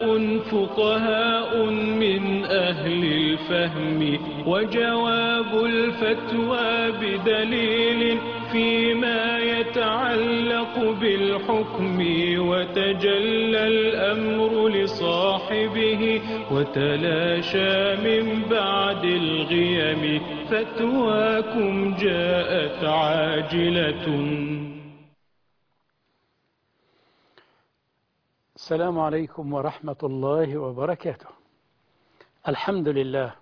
فقهاء من أهل الفهم وجواب الفتوى بدليل فيما يتعلق بالحكم وتجلى الأمر لصاحبه وتلاشى من بعد الغيم فتواكم جاءت عاجلة السلام عليكم ورحمة الله وبركاته الحمد لله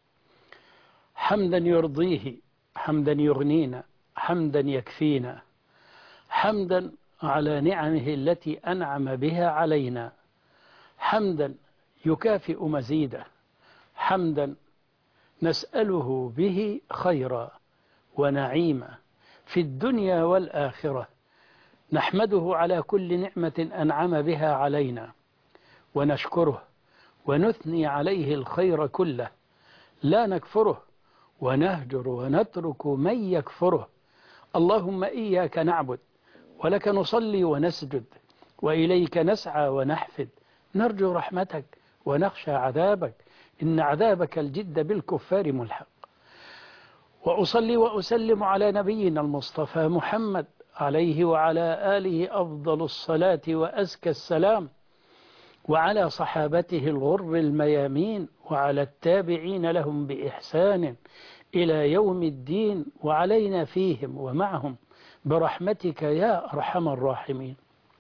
حمدا يرضيه حمدا يغنينا حمدا يكفينا حمدا على نعمه التي أنعم بها علينا حمدا يكافئ مزيده حمدا نسأله به خيرا ونعيما في الدنيا والآخرة نحمده على كل نعمة أنعم بها علينا ونشكره ونثني عليه الخير كله لا نكفره ونهجر ونترك من يكفره اللهم إياك نعبد ولك نصلي ونسجد وإليك نسعى ونحفد نرجو رحمتك ونخشى عذابك إن عذابك الجد بالكفار ملحق وأصلي وأسلم على نبينا المصطفى محمد عليه وعلى آله أفضل الصلاة وأزكى السلام وعلى صحابته الغر الميامين وعلى التابعين لهم بإحسان إلى يوم الدين وعلينا فيهم ومعهم برحمتك يا أرحم الراحمين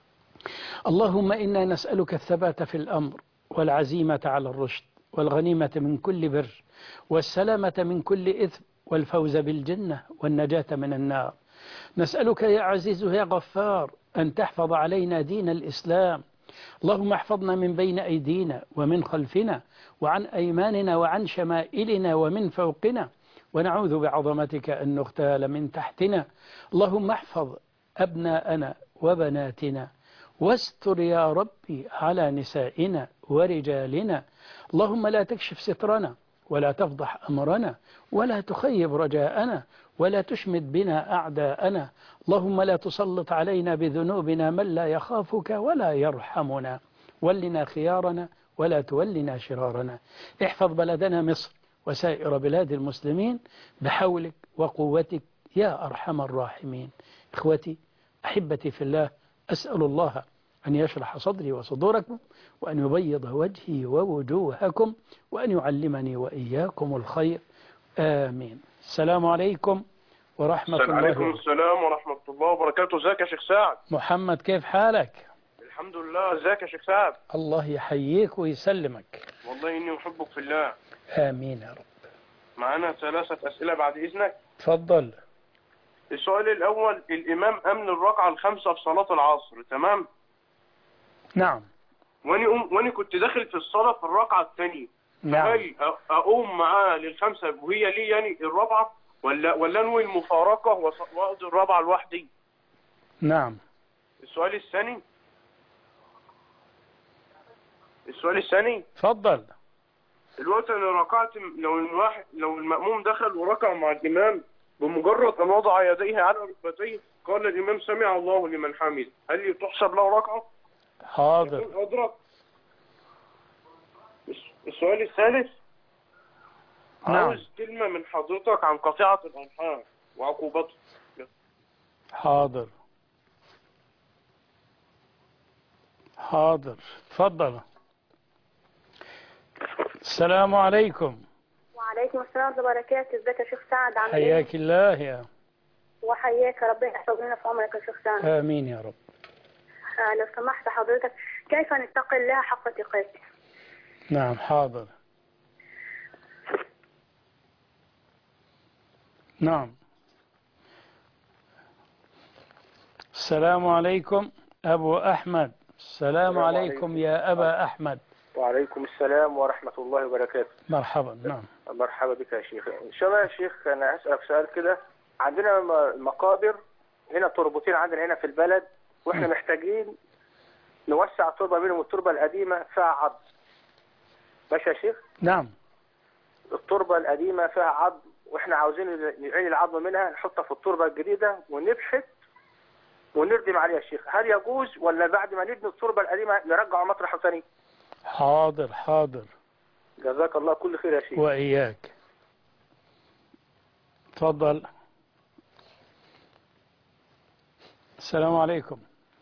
اللهم إنا نسألك الثبات في الأمر والعزيمة على الرشد والغنيمة من كل بر والسلامة من كل إثم والفوز بالجنة والنجاة من النار نسألك يا عزيز يا غفار أن تحفظ علينا دين الإسلام اللهم احفظنا من بين أيدينا ومن خلفنا وعن أيماننا وعن شمائلنا ومن فوقنا ونعوذ بعظمتك أن نغتال من تحتنا اللهم احفظ أبناءنا وبناتنا واستر يا ربي على نسائنا ورجالنا اللهم لا تكشف سترنا ولا تفضح أمرنا ولا تخيب رجاءنا ولا تشمت بنا أعداءنا اللهم لا تسلط علينا بذنوبنا من لا يخافك ولا يرحمنا ولنا خيارنا ولا تولنا شرارنا احفظ بلدنا مصر وسائر بلاد المسلمين بحولك وقوتك يا أرحم الراحمين إخوتي أحبتي في الله أسأل الله أن يشرح صدري وصدوركم وأن يبيض وجهي ووجوهكم وأن يعلمني وإياكم الخير آمين السلام عليكم ورحمة السلام الله عليكم السلام ورحمة الله وبركاته ازيك يا شيخ سعد محمد كيف حالك الحمد لله ازيك يا شيخ سعد الله يحييك ويسلمك والله إني أحبك في الله آمين يا رب معانا ثلاثة أسئلة بعد إذنك تفضل السؤال الأول الإمام أمن الركعة الخامسة في صلاة العصر تمام نعم وأني أم... وأني كنت داخل في الصلاة في الركعة الثانية نعم هل أ- أقوم معاه للخمسة وهي لي يعني الرابعة ولا ولا أنوي المفارقة وص- وأقضي الرابعة لوحدي نعم السؤال الثاني السؤال الثاني تفضل الوقت انا ركعت لو الواحد لو المأموم دخل وركع مع الإمام بمجرد أن وضع يديه على ركبتيه قال الإمام سمع الله لمن حمد هل تحسب له ركعة؟ حاضر يكون أدرك الس- السؤال الثالث نعم. عاوز كلمة من حضرتك عن قطيعة الأرحام وعقوبتها حاضر حاضر تفضل السلام عليكم وعليكم السلام ورحمة الله وبركاته ازيك يا شيخ سعد عامل ايه؟ حياك الله يا وحياك ربنا يحفظ لنا في عمرك يا شيخ سعد آمين يا رب آه لو سمحت حضرتك كيف نتقي الله حق تقاته؟ نعم حاضر نعم السلام عليكم أبو أحمد السلام السلام عليكم عليكم. يا أبا أحمد وعليكم السلام ورحمة الله وبركاته مرحبا نعم مرحبا بك يا شيخ إن شاء الله يا شيخ أنا هسألك سؤال كده عندنا م- مقابر هنا تربتين عندنا هنا في البلد وإحنا محتاجين نوسع التربة بينهم التربة القديمة فيها عظم ماشي يا شيخ نعم التربة القديمة فيها عظم وإحنا عاوزين نعين العظم منها نحطها في التربة الجديدة ونبحث ونردم عليها يا شيخ هل يجوز ولا بعد ما نبني التربة القديمة نرجع مطرحه ثاني حاضر حاضر جزاك الله كل خير يا شيخ وإياك تفضل السلام عليكم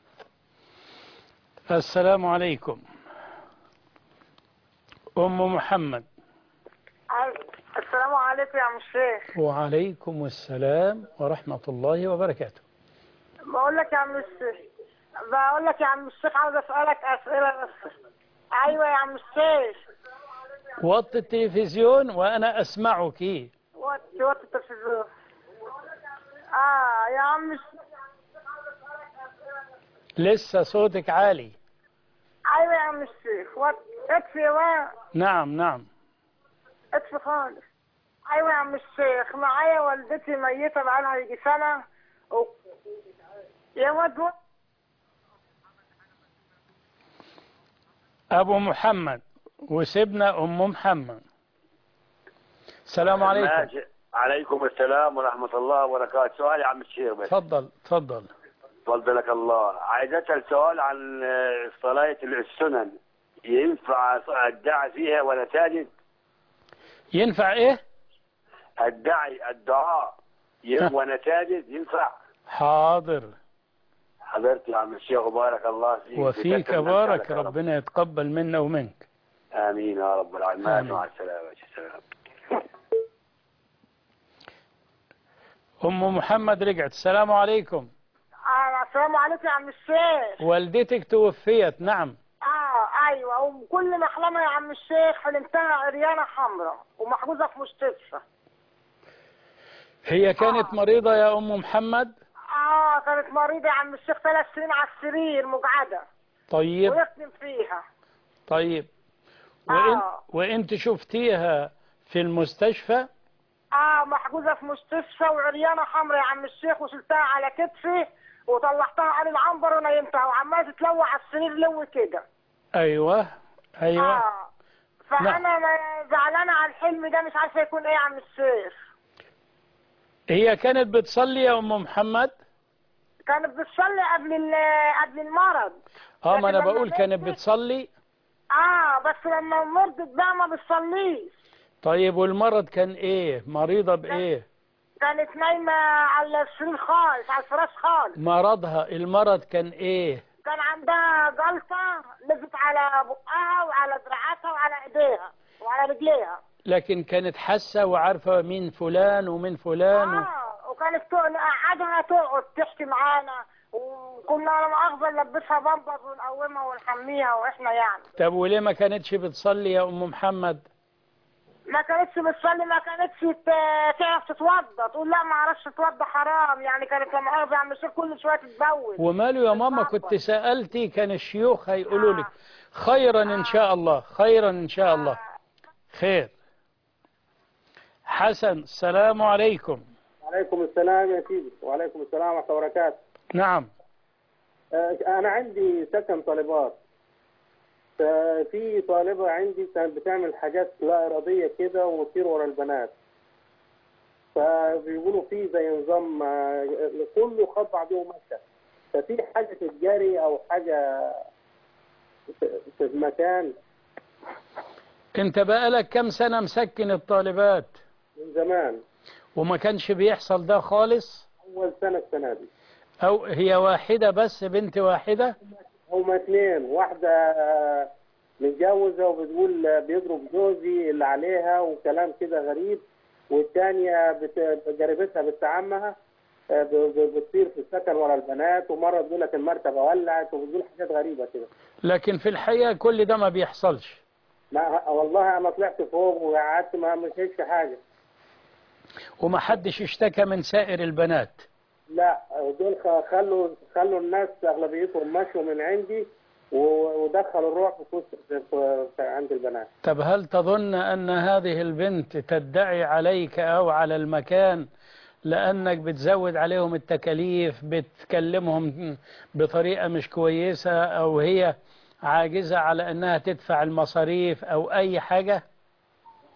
السلام عليكم أم محمد السلام عليكم يا عم الشيخ وعليكم السلام ورحمة الله وبركاته بقول لك يا عم الشيخ بقول لك يا عم الشيخ عاوز اسالك اسئله بس ايوه يا عم الشيخ وطي التلفزيون وأنا أسمعك وطي وطي التلفزيون اه يا عم الش- لسه صوتك عالي ايوه يا عم الشيخ وطي اطفي بقى نعم نعم اطفي خالص ايوه يا عم الشيخ معايا والدتي ميته بقالها يجي سنه و... يا واد واد. أبو محمد وسيبنا أم محمد السلام عليكم ماشي. عليكم السلام ورحمة الله وبركاته سؤال يا عم الشيخ بس تفضل تفضل فضلك الله عايز أسأل سؤال عن آه، صلاة السنن ينفع الدعاء فيها ولا ساجد ينفع إيه الدعي الدعاء ي- وانا ساجد ينفع حاضر حضرت يا عم الشيخ وبارك الله فيك وفيك بكثرة بارك نسألك يا رب. ربنا يتقبل منا ومنك آمين يا رب العالمين آمين. مع السلامة السلام أم محمد رجعت السلام عليكم آه السلام عليكم يا عم الشيخ والدتك توفيت نعم اه ايوه وكل محلمه يا عم الشيخ حلمتها عريانه حمراء ومحجوزه في مستشفى هي كانت مريضة يا أم محمد اه كانت مريضه يا عم الشيخ ثلاث سنين على السرير مجعده طيب ويخدم فيها طيب وإن آه. وإنت شفتيها في المستشفى اه محجوزه في مستشفى وعريانه حمراء يا عم الشيخ وشلتها على كتفي وطلعتها على العنبر ونيمتها وعماله تتلوى على السرير لو كده أيوة أيوة اه فانا ما- زعلانه على الحلم ده مش عارفه يكون ايه يا عم الشيخ هي كانت بتصلي يا أم محمد كانت بتصلي قبل ال- قبل المرض اه ما أنا لكن لما بقول كانت ماتت- بتصلي اه بس لما مرضت بقى ما بتصليش طيب والمرض كان إيه مريضة بإيه كانت نايمه على السرير خالص على الفراش خالص مرضها المرض كان إيه كان عندها جلطه نزلت على بقها وعلى دراعاتها وعلى ايديها وعلى رجليها لكن كانت حاسة وعارفة مين فلان ومين فلان و... اه وكانت تق- نقعدها تقعد تحكي معانا وكنا لا مؤاخذه نلبسها بامبرز ونقومها ونحميها واحنا يعني طب وليه ما كانتش بتصلي يا أم محمد ما كانتش بتصلي ما كانتش ت- تعرف تتوضى تقول لا ما اعرفش اتوضى حرام يعني كانت لما اقف يعمل شيء كل شويه تتبول وماله يا ماما كنت سألتي كان الشيوخ هيقولوا لك خيرا إن شاء الله خيرا إن شاء الله خير حسن السلام عليكم وعليكم السلام يا سيدي وعليكم السلام ورحمة الله وبركاته نعم آه، أنا عندي سكن طالبات ففي طالبة عندي كانت بتعمل حاجات لا إرادية كده وتطير ورا البنات فبيقولوا في زي نظام آه، كله خد بعضه ومشى ففي حاجة تتجاري أو حاجة في- في المكان انت بقالك كم سنة مسكن الطالبات من زمان وما كانش بيحصل ده خالص أول سنة السنة دي او هي واحدة بس بنت واحدة هما اثنين واحدة آه، متجوزة وبتقول آه، بيضرب جوزي اللي عليها وكلام كده غريب والتانية بت- جربتها بنت عمها آه، ب- ب- بتطير في السكن ورا البنات ومرة تقول لك المرتبة ولعت وبتقول حاجات غريبة كده لكن في الحقيقة كل ده ما بيحصلش ما والله أنا طلعت فوق وقعدت ما مشيتش حاجة وما حدش اشتكى من سائر البنات لا دول خ- خلوا خلوا الناس أغلبيتهم مشوا من عندي و- ودخلوا الروح في وسط- في- في- في عند البنات طب هل تظن أن هذه البنت تدعي عليك أو على المكان لأنك بتزود عليهم التكاليف بتكلمهم بطريقة مش كويسة أو هي عاجزة على أنها تدفع المصاريف أو أي حاجة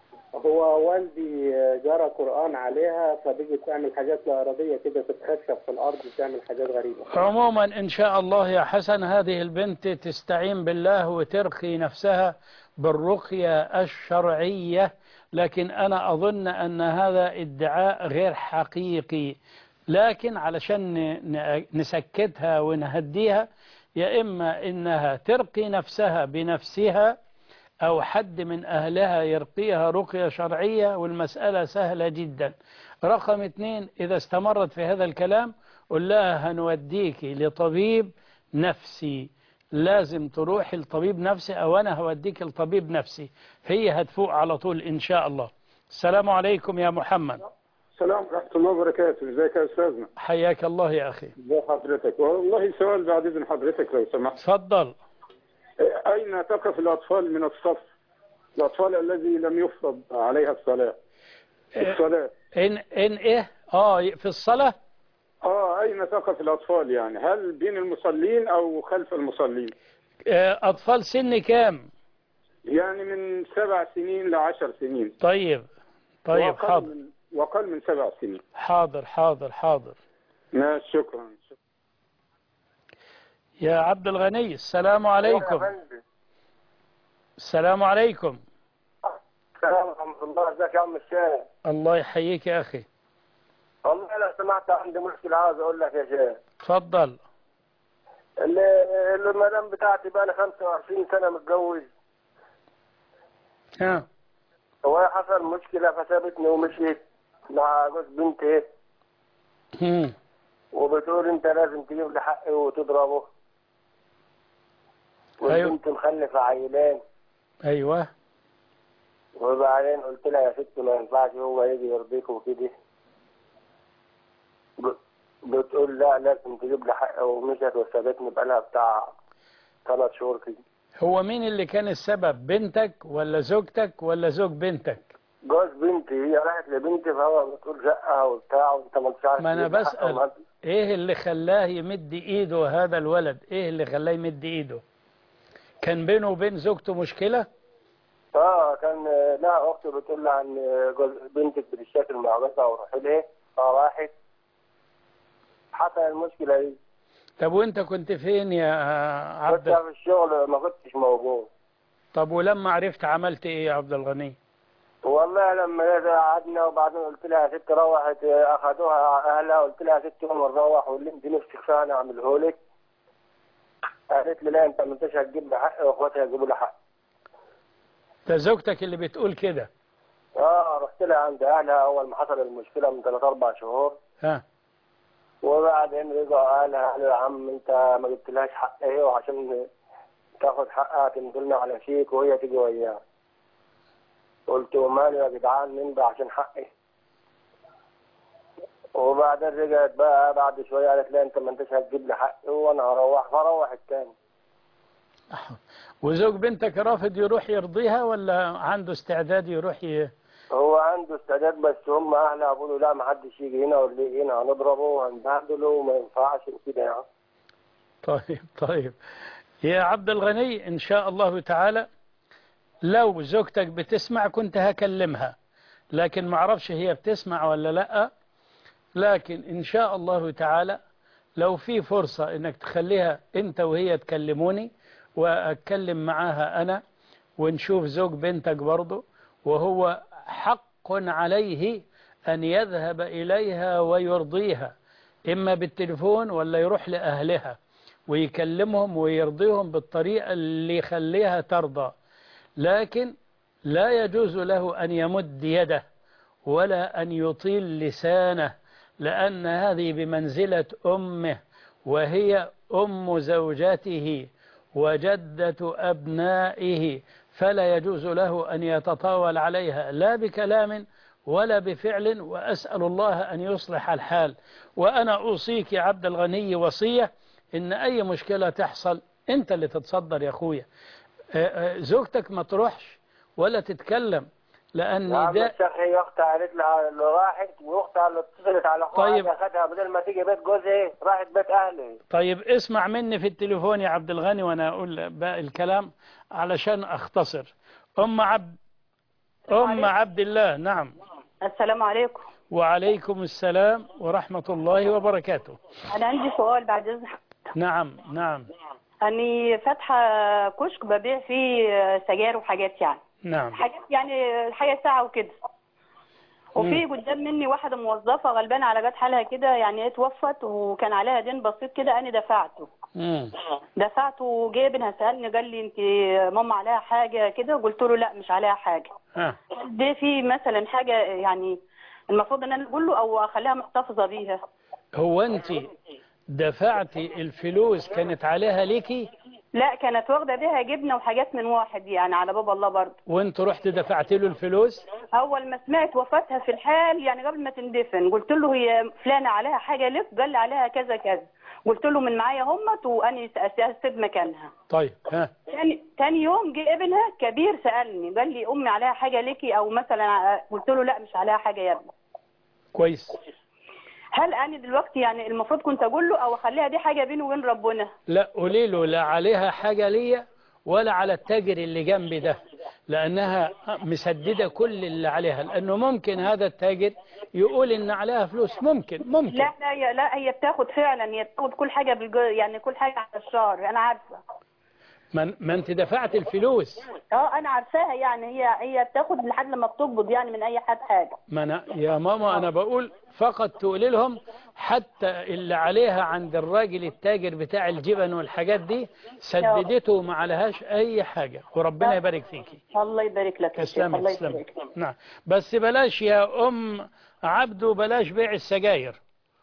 هو والدي جرى قرآن عليها فبيجي تعمل حاجات لا إرادية كده تتخشب في الأرض وتعمل حاجات غريبة عموما إن شاء الله يا حسن هذه البنت تستعين بالله وترقي نفسها بالرقية الشرعية لكن أنا أظن أن هذا ادعاء غير حقيقي لكن علشان ن- ن- نسكتها ونهديها يا إما إنها ترقي نفسها بنفسها أو حد من أهلها يرقيها رقية شرعية والمسألة سهلة جدا رقم اثنين إذا استمرت في هذا الكلام قل لها هنوديك لطبيب نفسي لازم تروح لطبيب نفسي أو أنا هوديك لطبيب نفسي هي هتفوق على طول إن شاء الله السلام عليكم يا محمد السلام ورحمة الله وبركاته ازيك يا استاذنا حياك الله يا أخي ازي حضرتك والله سؤال بعد اذن حضرتك لو سمحت تفضل اين تقف الاطفال من الصف الاطفال الذي لم يفرض عليها الصلاة الصلاة إن, إن إيه آه في الصلاة اه اين تقف الاطفال يعني هل بين المصلين او خلف المصلين آه، أطفال سن كام يعني من سبع سنين لعشر سنين طيب طيب وأقل حاضر من واقل من سبع سنين حاضر حاضر حاضر ماشي شكرا يا عبد الغني السلام عليكم السلام عليكم السلام ورحمة الله ازيك يا عم الشيخ الله يحييك يا أخي والله لو سمحت عندي مشكلة عاوز اقول لك يا شيخ تفضل اللي اللي المدام بتاعتي بقى لها 25 سنة متجوز ها هو حصل مشكلة فسابتني ومشيت مع جوز بنتي هم. وبتقول انت لازم تجيب لي حقي وتضربه أيوه. والبنت مخلفة عيلين أيوه وبعدين قلت لها يا ست ما ينفعش هو يجي يرضيك وكده ب- بتقول لا لازم تجيب لي حقي ومشت وسابتني بقالها بتاع ثلاث شهور كده هو مين اللي كان السبب بنتك ولا زوجتك ولا زوج بنتك جوز بنتي هي راحت لبنتي فهو بتقول شقها وبتاع وانت ما انتش عارف ما أنا تجيب لي حقي بسأل وما- إيه اللي خلاه يمد إيده هذا الولد إيه اللي خلاه يمد إيده كان بينه وبين زوجته مشكلة اه كان لا اختي بتقول لها عن جوز بنتك بتشتكي مع جوزها وروح ليه فراحت حصل المشكله دي طب وانت كنت فين يا كنت عبد في الشغل ما كنتش موجود طب ولما عرفت عملت ايه يا عبد الغني والله لما جيت قعدنا وبعدين قلت لها يا ست روحت اخذوها اهلها قلت لها يا ست يوم نروح واللي انت نفسك فيه انا اعمله لك قالت لي لا انت ما انتش هتجيب لي حقي واخواتي هيجيبوا لي حقي ده زوجتك اللي بتقول كده اه رحت لها عند اهلها اول ما حصل المشكله من ثلاث اربع شهور ها وبعدين رجعوا قالها قالوا يا عم انت ما جبتلهاش حق ايه وعشان تاخد حقها تنزلنا على شيك وهي تيجي وياها قلت ومالي يا جدعان من ده عشان حقي وبعدين رجعت بقى بعد شويه قالت لا انت ما انتش هتجيب لي حقي وانا هروح فروح التاني وزوج بنتك رافض يروح يرضيها ولا عنده استعداد يروح ي... هو عنده استعداد بس هم اهلها بيقولوا لا ما حدش يجي هنا ولا يجي هنا هنضربه وهنبهدله وما ينفعش وكده يعني طيب طيب يا عبد الغني إن شاء الله تعالى لو زوجتك بتسمع كنت هكلمها لكن ما اعرفش هي بتسمع ولا لا لكن إن شاء الله تعالى لو في فرصة إنك تخليها أنت وهي تكلموني وأتكلم معاها أنا ونشوف زوج بنتك برضه وهو حق عليه أن يذهب إليها ويرضيها إما بالتليفون ولا يروح لأهلها ويكلمهم ويرضيهم بالطريقة اللي يخليها ترضى لكن لا يجوز له أن يمد يده ولا أن يطيل لسانه لأن هذه بمنزلة أمه وهي أم زوجته وجدة أبنائه فلا يجوز له أن يتطاول عليها لا بكلام ولا بفعل وأسأل الله أن يصلح الحال وأنا أوصيك يا عبد الغني وصية إن أي مشكلة تحصل أنت اللي تتصدر يا أخويا زوجتك ما تروحش ولا تتكلم لأن يا عم ده الشيخ هي اختها قالت لها اللي راحت واختها اللي اتصلت على اخوها طيب. اخدها بدل ما تيجي بيت جوزها راحت بيت اهلي طيب اسمع مني في التليفون يا عبد الغني وانا اقول باقي الكلام علشان اختصر ام عبد أم عبد الله نعم السلام عليكم وعليكم السلام ورحمة الله وبركاته انا عندي سؤال بعد اذن نعم نعم اني فاتحه كشك ببيع فيه سجاير وحاجات يعني نعم حاجات يعني الحقيقه ساعه وكده وفي قدام مني واحده موظفه غلبانه على جات حالها كده يعني هي اتوفت وكان عليها دين بسيط كده انا دفعته مم. دفعته وجه ابنها سالني قال لي انت ماما عليها حاجه كده قلت له لا مش عليها حاجه ها ده في مثلا حاجه يعني المفروض ان انا اقول له او اخليها محتفظه بيها هو أنت دفعتي الفلوس كانت عليها ليكي لا كانت واخده بيها جبنه وحاجات من واحد يعني على باب الله برضه وانت رحت دفعت له الفلوس اول ما سمعت وفاتها في الحال يعني قبل ما تندفن قلت له هي فلانه عليها حاجه لك قال لي عليها كذا كذا قلت له من معايا همت واني اسيب مكانها طيب ها تاني تاني يوم جه ابنها كبير سالني قال لي امي عليها حاجه ليكي او مثلا ع- قلت له لا مش عليها حاجه يا ابني كويس هل انا دلوقتي يعني المفروض كنت اقول له او اخليها دي حاجه بيني وبين ربنا لا قولي له لا عليها حاجة ليا ولا على التاجر اللي جنبي ده لأنها مسددة كل اللي عليها لأنه ممكن هذا التاجر يقول إن عليها فلوس ممكن ممكن لا لا هي لا هي بتاخد فعلا هي بتاخد كل حاجه بالج... يعني كل حاجه على الشهر انا عارفه ما ما أنت دفعت الفلوس اه انا عارفاها يعني هي هي بتاخد لحد لما بتقبض يعني من اي حد حاجه ما أنا يا ماما أنا بقول فقط تقولي لهم حتى اللي عليها عند الراجل التاجر بتاع الجبن والحاجات دي سددته وما عليهاش أي حاجة وربنا يبارك فيكي الله يبارك لك يا شيخ، تسلمي الله تسلمي يبارك لك. نعم بس بلاش يا أم عبده بلاش بيع السجاير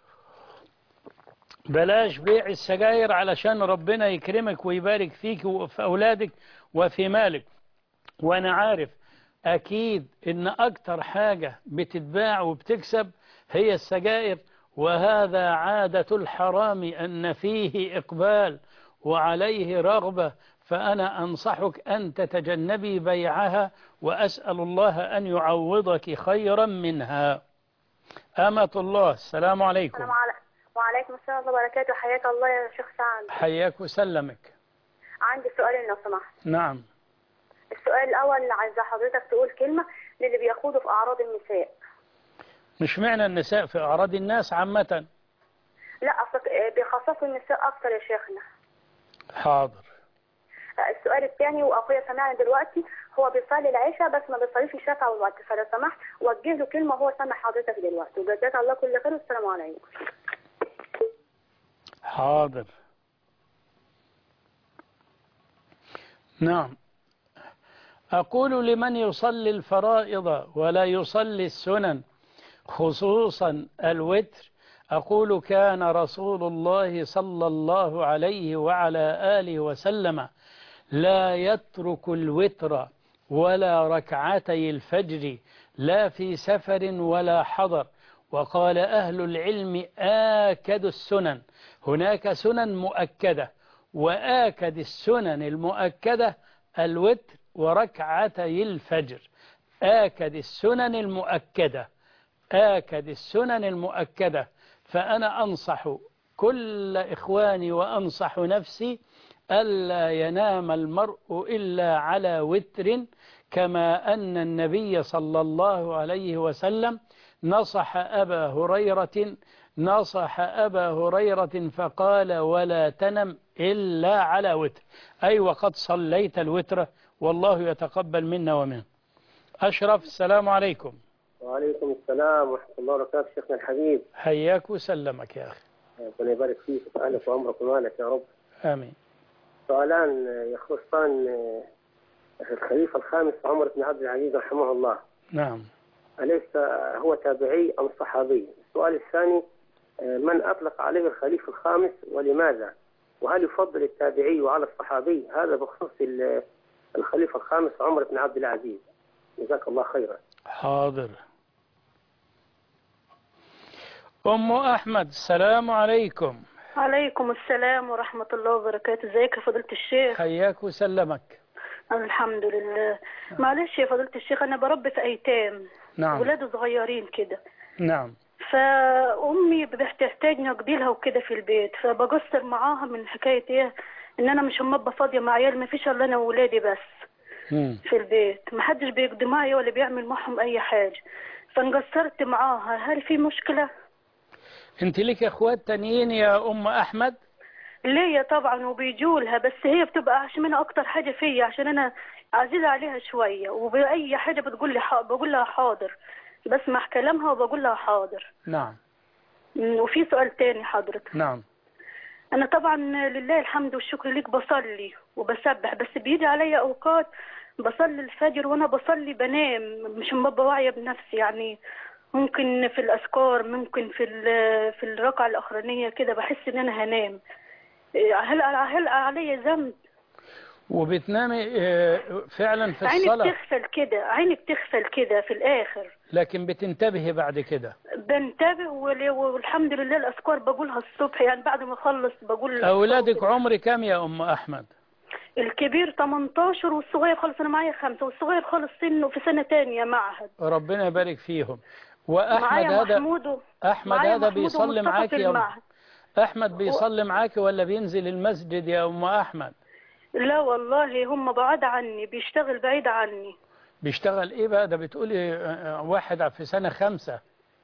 بلاش بيع السجاير علشان ربنا يكرمك ويبارك فيك وفي أولادك وفي مالك وأنا عارف أكيد إن أكتر حاجة بتتباع وبتكسب هي السجائر وهذا عادة الحرام أن فيه إقبال وعليه رغبة فأنا أنصحك أن تتجنبي بيعها وأسأل الله أن يعوضك خيرا منها أمة الله السلام عليكم السلام عليكم وعليكم السلام ورحمة الله وبركاته حياك الله يا شيخ سعد حياك وسلمك عندي سؤالين لو سمحت نعم السؤال الأول عايزة حضرتك تقول كلمة للي بيخوضوا في أعراض النساء مش معنى النساء في أعراض الناس عامة لا أصل بيخصصوا النساء أكتر يا شيخنا حاضر السؤال الثاني وأخويا سمعني دلوقتي هو بيصلي العشاء بس ما بيصليش الشفع والوقت فلو سمحت وجه له كلمة وهو سامع حضرتك دلوقتي وجزاك الله كل خير والسلام عليكم حاضر نعم أقول لمن يصلي الفرائض ولا يصلي السنن خصوصا الوتر أقول كان رسول الله صلى الله عليه وعلى آله وسلم لا يترك الوتر ولا ركعتي الفجر لا في سفر ولا حضر وقال أهل العلم آكد السنن هناك سنن مؤكدة وآكد السنن المؤكدة الوتر وركعتي الفجر آكد السنن المؤكدة آكد السنن المؤكدة فأنا أنصح كل إخواني وأنصح نفسي ألا ينام المرء إلا على وتر كما أن النبي صلى الله عليه وسلم نصح أبا هريرة نصح أبا هريرة فقال ولا تنم إلا على وتر أي وقد صليت الوتر والله يتقبل منا ومنه أشرف السلام عليكم وعليكم السلام ورحمة الله وبركاته شيخنا الحبيب حياك وسلمك يا أخي ربنا يبارك فيك ويسعدك وعمرك ومالك يا رب آمين سؤالان يخصان الخليفة الخامس عمر بن عبد العزيز رحمه الله نعم أليس هو تابعي أم صحابي السؤال الثاني من أطلق عليه الخليفة الخامس ولماذا وهل يفضل التابعي على الصحابي هذا بخصوص الخليفة الخامس عمر بن عبد العزيز جزاك الله خيرا حاضر أم أحمد السلام عليكم عليكم السلام ورحمة الله وبركاته ازيك يا فضيلة الشيخ حياك وسلمك الحمد لله معلش يا فضيلة الشيخ أنا بربي في أيتام نعم ولاد صغيرين كده نعم فأمي بتحتاجني أقضيلها وكده في البيت فبقصر معاها من حكاية إيه إن أنا مش همبة فاضية مع عيال ما فيش إلا أنا وولادي بس مم. في البيت محدش بيقضي معايا ولا بيعمل معهم اي حاجة فانقصرت معاها هل في مشكلة انت ليك اخوات تانيين يا ام احمد ليا طبعا وبيجولها بس هي بتبقى عشان انا اكتر حاجة فيا عشان انا عزيزة عليها شوية وبأي حاجة بتقول لي حا... بقول لها حاضر بسمع كلامها وبقول لها حاضر نعم مم، وفي سؤال تاني حضرتك نعم انا طبعا لله الحمد والشكر ليك بصلي وبسبح بس بيجي عليا اوقات بصلي الفجر وانا بصلي بنام مش ببقى واعيه بنفسي يعني ممكن في الاذكار ممكن في ال- في الركعه الاخرانيه كده بحس ان انا هنام إيه، هل هل عليا ذنب وبتنامي آه، فعلا في عيني الصلاة بتغفل كده عيني بتغفل كده في الاخر لكن بتنتبهي بعد كده بنتبه ول- والحمد لله الاذكار بقولها الصبح يعني بعد ما اخلص بقول الأذكار أولادك وكده. عمر كام يا أم أحمد الكبير 18 والصغير خالص انا معايا خمسة والصغير خالص سنه في سنة تانية معهد ربنا يبارك فيهم وأحمد معايا هذا محمود و- أحمد معايا هذا محمود بيصلي ومصطفى معاك في يا أم المعهد. أحمد بيصلي معاك ولا بينزل المسجد يا أم أحمد لا والله هم بعاد عني بيشتغل بعيد عني بيشتغل إيه بقى ده بتقولي آه، آه، واحد في سنة خمسة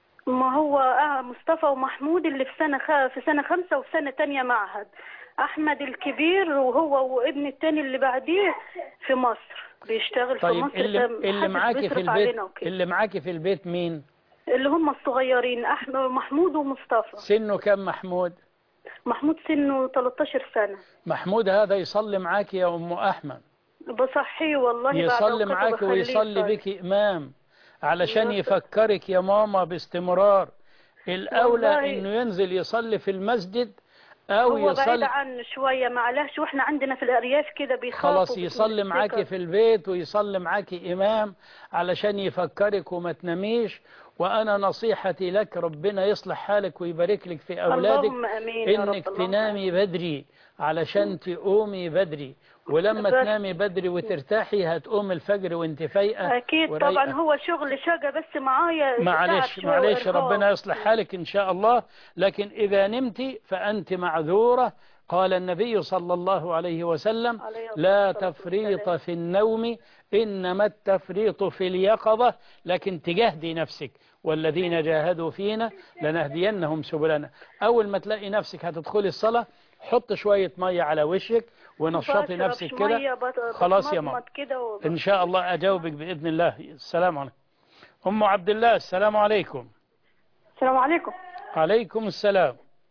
ما هو آه مصطفى ومحمود اللي في سنة خ... في سنة خمسة وفي سنة تانية معهد أحمد الكبير وهو وابن التاني اللي بعديه في مصر بيشتغل في طيب مصر اللي, فمحدش اللي معاكي في بيصرف البيت علينا وكده. اللي معاكي في البيت مين اللي هم الصغيرين أحمد محمود ومصطفى سنه كم محمود محمود سنه 13 سنة محمود هذا يصلي معاك يا أم أحمد بصحيه والله بعد يصلي أوقات معاك وبخليه ويصلي يصلي. بك إمام علشان يا يفكرك يا ماما باستمرار الأولى والله. إنه ينزل يصلي في المسجد أو هو بعيد يصلي عنه شوية معلش واحنا عندنا في الأرياف كده بيخافوا خلاص يصلي من معاكي السكر. في البيت ويصلي معاكي إمام علشان يفكرك وما تناميش وأنا نصيحتي لك ربنا يصلح حالك ويبارك لك في أولادك اللهم آمين يا رب إنك اللهم تنامي بدري علشان تقومي بدري ولما بس- تنامي بدري وترتاحي هتقوم الفجر وانت فايقة أكيد ورايقة. طبعا هو شغل شقة بس معايا معلش تعب شوية معلش وإرهاق. ربنا يصلح حالك إن شاء الله لكن إذا نمت فأنت معذورة قال النبي صلى الله عليه وسلم عليه لا الصلاة تفريط في النوم إنما التفريط في اليقظة لكن تجاهدي نفسك والذين جاهدوا فينا لنهدينهم سبلنا أول ما تلاقي نفسك هتدخلي الصلاة حط شوية مية على وشك ونشطي بشرب نفسك شوية كده بط- خلاص يا ماما بتمضمض كده و... إن شاء الله أجاوبك بإذن الله السلام عليكم أم عبد الله السلام عليكم السلام عليكم عليكم السلام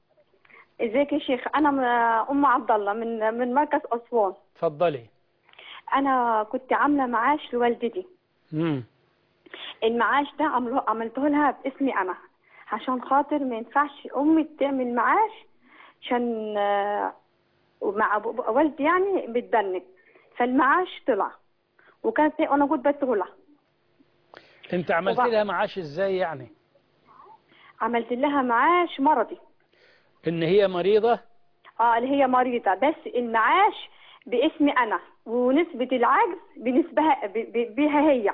ازيك يا شيخ انا م- ام عبد الله من من مركز اسوان تفضلي انا كنت عامله معاش لوالدتي مم. المعاش ده عملو عملته لها باسمي انا عشان خاطر ما ينفعش امي تعمل معاش عشان آه، مع أبو- والدي يعني بتبنك فالمعاش طلع وكانت انا كنت بديهولها انت عملت وبعد- لها معاش ازاي يعني عملت لها معاش مرضي ان هي مريضة اه اللي هي مريضة بس المعاش باسمي انا ونسبة العجز بنسبها ب- ب- بها هي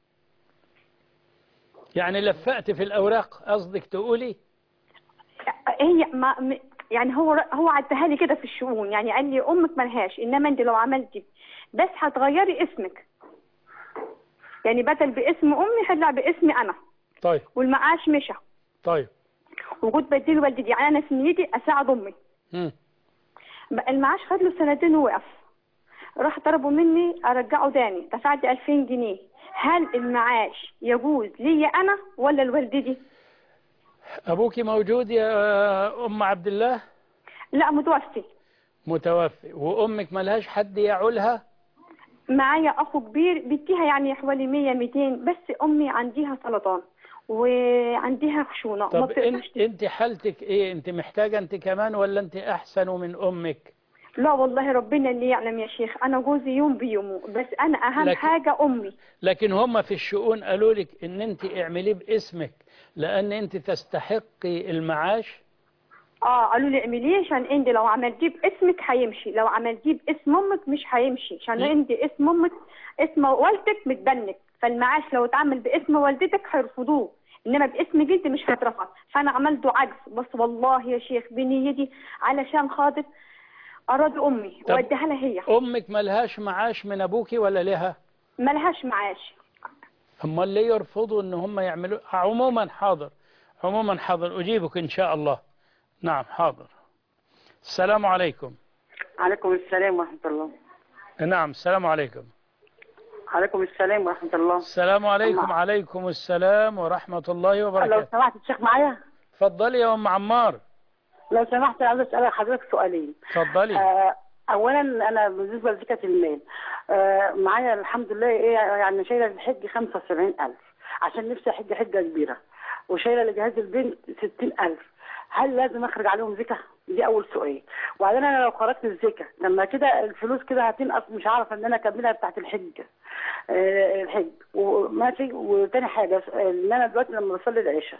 يعني لفقت في الاوراق قصدك تقولي هي ما م- يعني هو هو عدها لي كده في الشؤون يعني قال لي امك ملهاش انما انت لو عملتي بس هتغيري اسمك يعني بدل باسم امي هطلع باسمي انا طيب والمعاش مشى طيب وكنت بديله والدتي يعني انا في نيتي اساعد امي مم. المعاش خد له سنتين ووقف راح طلبوا مني ارجعه تاني دفعت 2000 جنيه هل المعاش يجوز لي انا ولا لوالدتي ابوك موجود يا ام عبد الله لا متوفي متوفي وامك ملهاش حد يعولها معايا اخو كبير بديها يعني حوالي 100 200 بس امي عندها سرطان وعندها خشونه ما طب بتقدرش انت, انت حالتك ايه انت محتاجة انت كمان ولا انت احسن من امك لا والله ربنا اللي يعلم يا شيخ انا جوزي يوم بيومه بس انا اهم لكن- حاجه امي لكن هم في الشؤون قالوا لك ان انت اعمليه باسمك لان انت تستحقي المعاش اه قالوا لي اعمليه عشان انت لو عملتيه باسمك هيمشي لو عملتيه باسم امك مش هيمشي عشان ليه؟ انت اسم امك اسم والدتك متبنك فالمعاش لو اتعمل باسم والدتك هيرفضوه انما باسمك انت مش هيترفض فانا عملته عجز بس والله يا شيخ بنيتي علشان خاطر اراد امي طب واديها لها هي امك ملهاش معاش من ابوكي ولا لها ملهاش معاش امال ليه يرفضوا ان هم يعملوا عموما حاضر عموما حاضر اجيبك ان شاء الله نعم حاضر السلام عليكم عليكم السلام ورحمة الله نعم السلام عليكم عليكم السلام ورحمة الله السلام عليكم الله. عليكم السلام ورحمة الله لو وبركاته سمحت الشيخ معايا اتفضلي يا ام عمار لو سمحت عايز اسال حضرتك سؤالين اتفضلي آه اولا انا بالنسبه لزكاه المال آه معايا الحمد لله ايه يعني شايله الحج 75000 عشان نفسي احج حجه كبيره وشايله لجهاز البنت 60000 هل لازم اخرج عليهم زكاه؟ دي اول سؤال وبعدين انا لو خرجت الزكاه لما كده الفلوس كده هتنقص مش هعرف ان انا اكملها بتاعت الحج آه الحج وماشي وتاني حاجه ان انا دلوقتي لما بصلي العشاء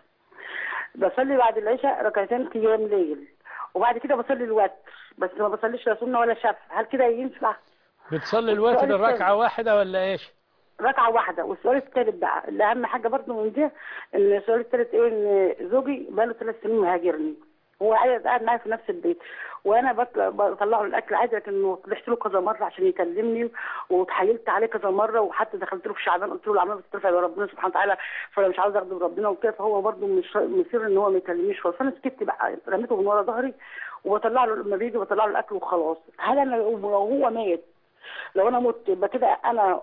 بصلي بعد العشاء ركعتين قيام ليل وبعد كده بصلي الوتر بس ما بصليش لا سنه ولا شفع هل كده ينفع بتصلي الوتر السؤال الركعة الثاني. واحدة ولا ايش ركعه واحده والسؤال الثالث بقى اللي اهم حاجه برضه من دي ان السؤال الثالث ايه ان زوجي بقاله ثلاث سنين مهاجرني هو قاعد قاعد معايا في نفس البيت وانا بطلع بطلع له الاكل عادي لكن طلعت له كذا مره عشان يكلمني وتحايلت عليه كذا مره وحتى دخلت له في شعبان قلت له العمال بترفع الى ربنا سبحانه وتعالى فانا مش عاوز اغضب ربنا وكده فهو برضه مش مصر ان هو ما يكلمنيش خالص فانا سكت بقى رميته من ورا ظهري وبطلع له لما بيجي بطلع له الاكل وخلاص هل انا لو هو مات لو انا مت يبقى كده انا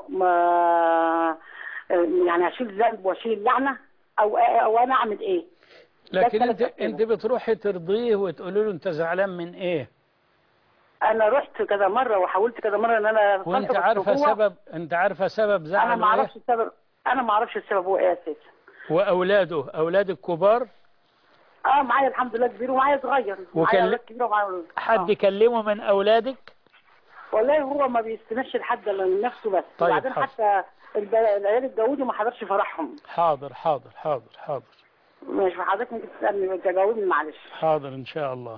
ما يعني اشيل ذنب واشيل لعنه او او انا اعمل ايه؟ لكن ده انت ثلاث أسئلة. انت بتروحي ترضيه وتقولي له انت زعلان من ايه انا رحت كذا مره وحاولت كذا مره ان انا وانت أصالحه، بس عارفه هو- سبب انت عارفه سبب انا زعله ما ايه اعرفش السبب انا ما اعرفش السبب هو ايه اساسا واولاده اولادك كبار اه معايا الحمد لله كبير ومعايا صغير معايا وكل- اولاد كبيره ومعايا أولاد. حد آه. يكلمه من اولادك والله هو ما بيستناش لحد الا لنفسه بس طيب، وبعدين حاضر. حتى الب- العيال اتجوزوا ما حضرش فرحهم حاضر حاضر حاضر حاضر مش حضرتك ممكن تسالني تجاوبني معلش حاضر ان شاء الله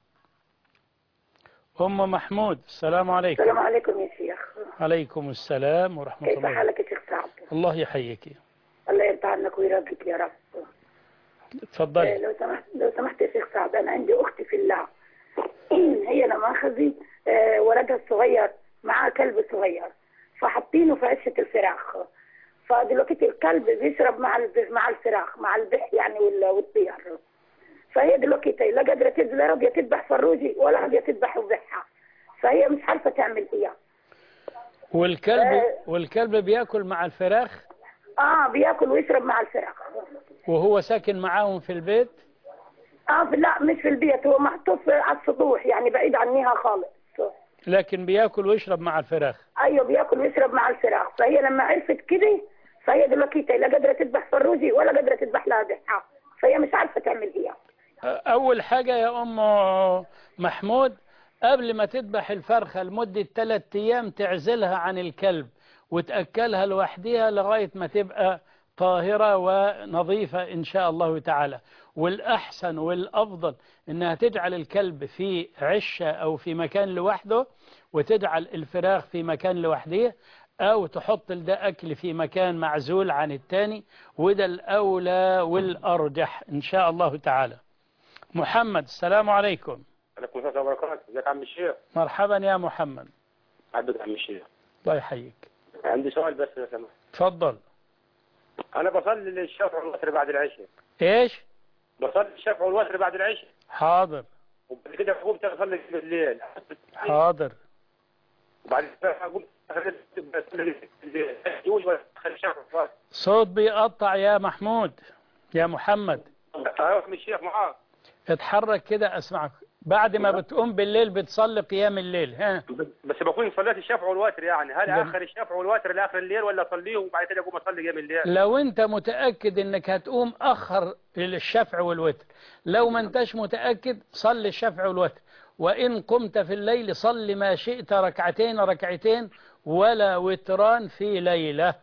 ام محمود السلام عليكم السلام عليكم يا شيخ عليكم السلام ورحمه كيف الله حالك يا شيخ سعد الله يحييك الله يرضى عنك ويرضيك يا رب آه، اتفضلي لو سمحت لو سمحت يا شيخ سعد انا عندي اختي في الله هي لما اخذي ولدها الصغير معاه كلب صغير فحاطينه في عشه الفراخ فدلوقتي الكلب بيشرب مع الب- مع الفراخ مع البح يعني وال- والطير فهي دلوقتي لا قادره تد- لا راضيه تذبح فروجي ولا راضيه تذبح وبحها فهي مش عارفه تعمل ايه والكلب آه. والكلب بياكل مع الفراخ اه بياكل ويشرب مع الفراخ وهو ساكن معاهم في البيت اه في- لا مش في البيت هو محطوط في- على السطوح يعني بعيد عنها خالص لكن بياكل ويشرب مع الفراخ ايوه بياكل ويشرب مع الفراخ فهي لما عرفت كده فهي دلوقتي لا قادره تذبح فروجي ولا قادره تذبح لها ذبحه فهي مش عارفه تعمل ايه أول حاجة يا أم محمود قبل ما تذبح الفرخة لمدة ثلاثة أيام تعزلها عن الكلب وتأكلها لوحدها لغاية ما تبقى طاهرة ونظيفة إن شاء الله تعالى والأحسن والأفضل إنها تجعل الكلب في عشة أو في مكان لوحده وتجعل الفراخ في مكان لوحده أو تحط ده أكل في مكان معزول عن التاني وده الأولى والأرجح إن شاء الله تعالى محمد السلام عليكم عليكم السلام وبركاته ازيك يا عم الشيخ مرحبا يا محمد عبدك يا عم الشيخ الله يحييك عندي سؤال بس لو سمحت تفضل انا بصلي الشفع والوتر بعد العشاء ايش بصلي الشفع والوتر بعد العشاء حاضر وبعد كده قمت اصلي بالليل حاضر وبعد كده قمت اصلي بالليل يوجد ولا أدخل الشفع صوت بيقطع يا محمود يا محمد ايوه يا عم الشيخ معاك اتحرك كده اسمعك بعد ما بتقوم بالليل بتصلي قيام الليل ها بس بكون صليت الشفع والوتر يعني هل جميل. اخر الشفع والوتر لاخر الليل ولا اصليه وبعد كده اقوم اصلي قيام الليل لو انت متأكد انك هتقوم اخر الشفع والوتر لو ما انتش متأكد صلي الشفع والوتر وان قمت في الليل صل ما شئت ركعتين ركعتين ولا وتران في ليلة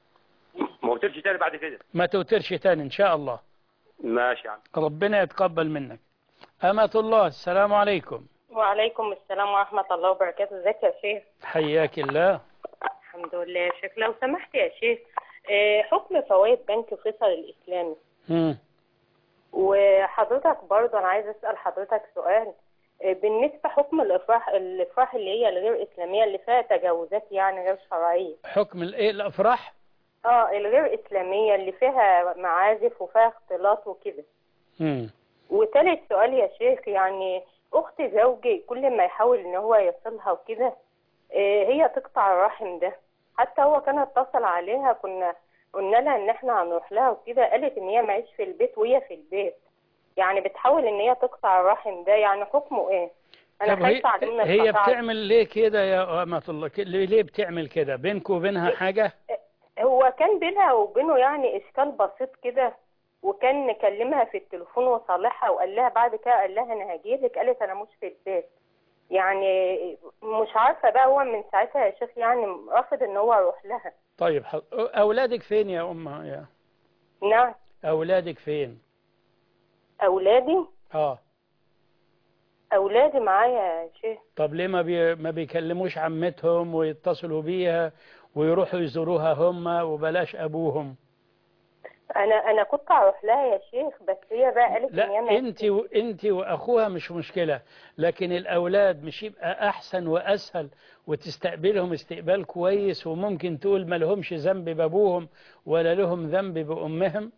ما قلتلش تاني بعد كده ما توترش تاني ان شاء الله ماشي يا عم ربنا يتقبل منك أمة الله السلام عليكم وعليكم السلام ورحمة الله وبركاته ازيك يا شيخ حياك الله الحمد لله يا شيخ لو سمحت يا شيخ آه، حكم فوائد بنك فيصل الإسلامي مم. وحضرتك برضه أنا عايز أسأل حضرتك سؤال آه، بالنسبة حكم الإفراح الإفراح اللي هي الغير إسلامية اللي فيها تجاوزات يعني غير شرعية حكم الايه الافراح اه الغير إسلامية اللي فيها معازف وفيها اختلاط وكده مم. وتالت سؤال يا شيخ يعني أخت زوجي كل ما يحاول إن هو يصلها وكده آه، هي تقطع الرحم ده حتى هو كان اتصل عليها كنا قلنا لها إن إحنا هنروح لها وكده قالت إن هي معيش في البيت وهي في البيت يعني بتحاول إن هي تقطع الرحم ده يعني حكمه إيه؟ أنا طب هي, خايفة على هي القطاع. بتعمل ليه كده يا أمة الله ك- ليه ليه بتعمل كده بينك وبينها حاجة هو كان بينها وبينه يعني اشكال بسيط كده وكان مكلمها في التليفون وصالحها وقال لها بعد كده قال لها انا هجيلك قالت انا مش في البيت يعني مش عارفه بقى هو من ساعتها يا شيخ يعني رافض ان هو يروح لها طيب حض- أولادك فين يا أمة يا نعم أولادك فين اولادي اه اولادي معايا يا شيخ طب ليه ما, بي... ما بيكلموش عمتهم ويتصلوا بيها ويروحوا يزوروها هم وبلاش أبوهم انا انا كنت هروح لها يا شيخ بس هي بقى قالت ان هي لا ما انت وانت واخوها مش مشكلة لكن الاولاد مش يبقى احسن واسهل وتستقبلهم استقبال كويس وممكن تقول ما لهمش ذنب بابوهم ولا لهم ذنب بامهم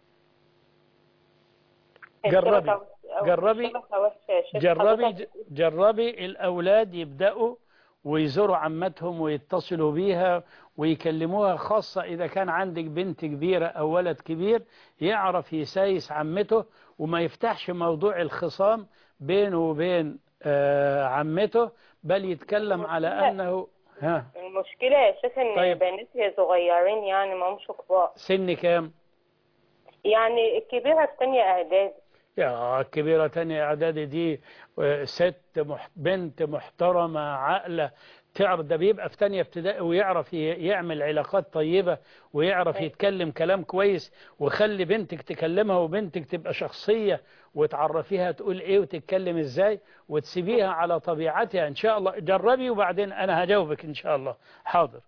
جربي جربي الشبكة وحشة يا شيخ. جربي حضرتك جربي الاولاد يبداوا ويزوروا عمتهم ويتصلوا بيها ويكلموها خاصة إذا كان عندك بنت كبيرة أو ولد كبير يعرف يسايس عمته وما يفتحش موضوع الخصام بينه وبين آه، عمته بل يتكلم على أنه ها المشكلة يا شيخ ان طيب. بناتي صغيرين يعني ما همش كبار سن كام يعني الكبيرة في تانية اعدادي يا كبيرة تانية إعدادي دي آه، ست مح... بنت محترمة عاقلة تعرف ده بيبقى في تانية ابتدائي ويعرف ي- يعمل علاقات طيبة ويعرف يتكلم كلام كويس وخلي بنتك تكلمها وبنتك تبقى شخصية وتعرفيها تقول ايه وتتكلم ازاي وتسيبيها على طبيعتها ان شاء الله جربي وبعدين انا هجاوبك ان شاء الله حاضر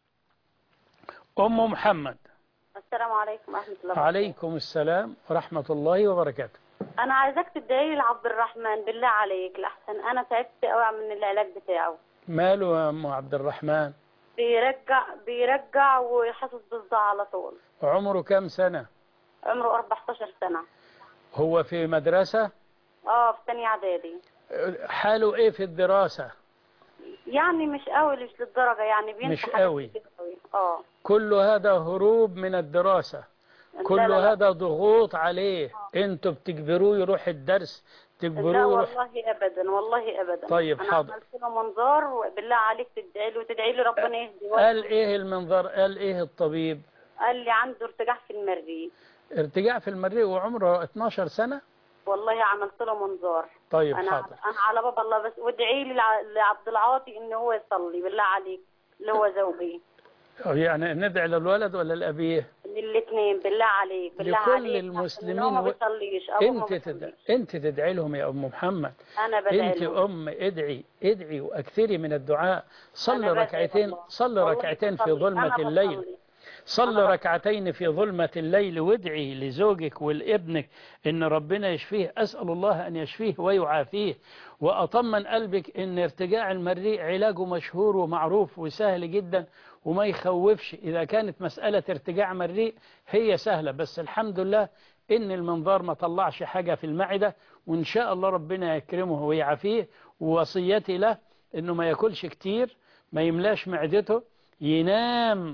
ام محمد السلام عليكم ورحمة الله وبركاته. عليكم السلام ورحمة الله وبركاته أنا عايزاك تدعي لي لعبد الرحمن بالله عليك لأحسن أنا تعبت قوي من العلاج بتاعه ماله يا ام عبد الرحمن بيرجع بيرجع ويحسس بالصداع على طول عمره كام سنة عمره 14 سنة هو في مدرسة اه في تانية إعدادي حاله ايه في الدراسة يعني مش قوي مش للدرجة يعني بينسى مش حاجات قوي. كتير قوي اه كل هذا هروب من الدراسة كل لا لا. هذا ضغوط عليه انتوا بتجبروه يروح الدرس لا تجبروه يروح والله ابدا والله ابدا طيب، انا حاضر. عملت له منظار وبالله عليك تدعي له وتدعي لي ربنا يهدي قال ايه المنظر قال ايه الطبيب قال لي عنده ارتجاع في المريء ارتجاع في المريء وعمره 12 سنة والله عملت له منظار طيب انا حاضر انا على باب الله بس وادعي لي لع- لعبد العاطي ان هو يصلي بالله عليك اللي هو زوجي يعني ندعي للولد ولا لأبيه الاثنين بالله عليك بالله لكل عليك المسلمين إن هو ما و- بيصليش أبوه ما انت بيصليش. تدعي انت تدعي لهم يا ام محمد انا بدعي انت له. ام ادعي ادعي واكثري من الدعاء صلي أنا بدعي ركعتين والله. صلي والله ركعتين في بصلي. ظلمة أنا الليل بصلي. صلي ركعتين في ظلمة الليل وادعي لزوجك ولابنك ان ربنا يشفيه اسأل الله ان يشفيه ويعافيه واطمن قلبك ان ارتجاع المريء علاجه مشهور ومعروف وسهل جدا وما يخوفش اذا كانت مسألة ارتجاع مريء هي سهلة بس الحمد لله ان المنظار ما طلعش حاجة في المعدة وان شاء الله ربنا يكرمه ويعافيه ووصيتي له انه ما ياكلش كتير ما يملاش معدته ينام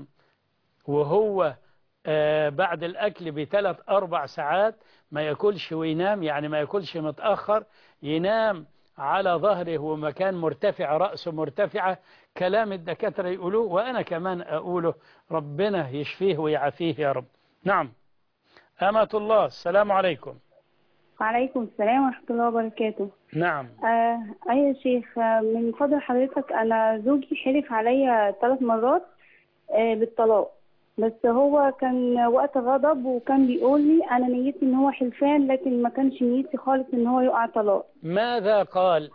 وهو آه، بعد الأكل بثلاث أربع ساعات ما ياكلش وينام يعني ما ياكلش متأخر ينام على ظهره ومكان مرتفع رأسه مرتفعة كلام الدكاترة يقولوه وأنا كمان أقوله ربنا يشفيه ويعافيه يا رب نعم أمة الله السلام عليكم وعليكم السلام ورحمة الله وبركاته نعم آه أيوة يا شيخ آه من فضل حضرتك أنا زوجي حلف عليا ثلاث مرات آه بالطلاق بس هو كان وقت غضب وكان بيقول لي أنا نيتي إن هو حلفان لكن ما كانش نيتي خالص إن هو يقع طلاق ماذا قال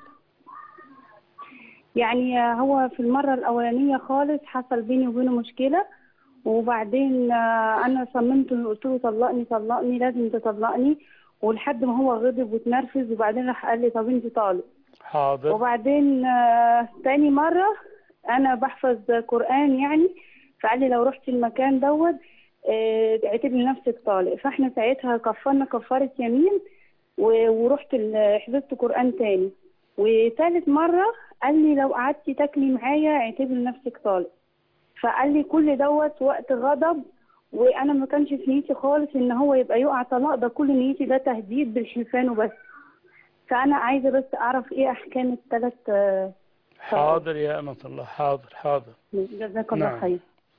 يعني آه هو في المرة الأولانية خالص حصل بيني وبينه مشكلة وبعدين آه أنا صممت قلت له طلقني طلقني لازم تطلقني ولحد ما هو غضب واتنرفز وبعدين راح قال لي طب انت طالق حاضر وبعدين آه، تاني مرة أنا بحفظ قرآن يعني فقال لي لو رحت المكان دوت آه، اعتبري نفسك طالق فاحنا ساعتها كفرنا كفارة يمين و- ورحت ال- حفظت قرآن تاني وتالت مرة قال لي لو قعدتي تاكلي معايا اعتبري نفسك طالق فقال لي كل دوت وقت غضب وانا ما كانش في نيتي خالص ان هو يبقى يقع طلاق ده كل نيتي ده تهديد بالحلفان وبس فانا عايزه بس اعرف ايه احكام الثلاث حاضر يا أمة الله حاضر حاضر جزاك الله نعم. خير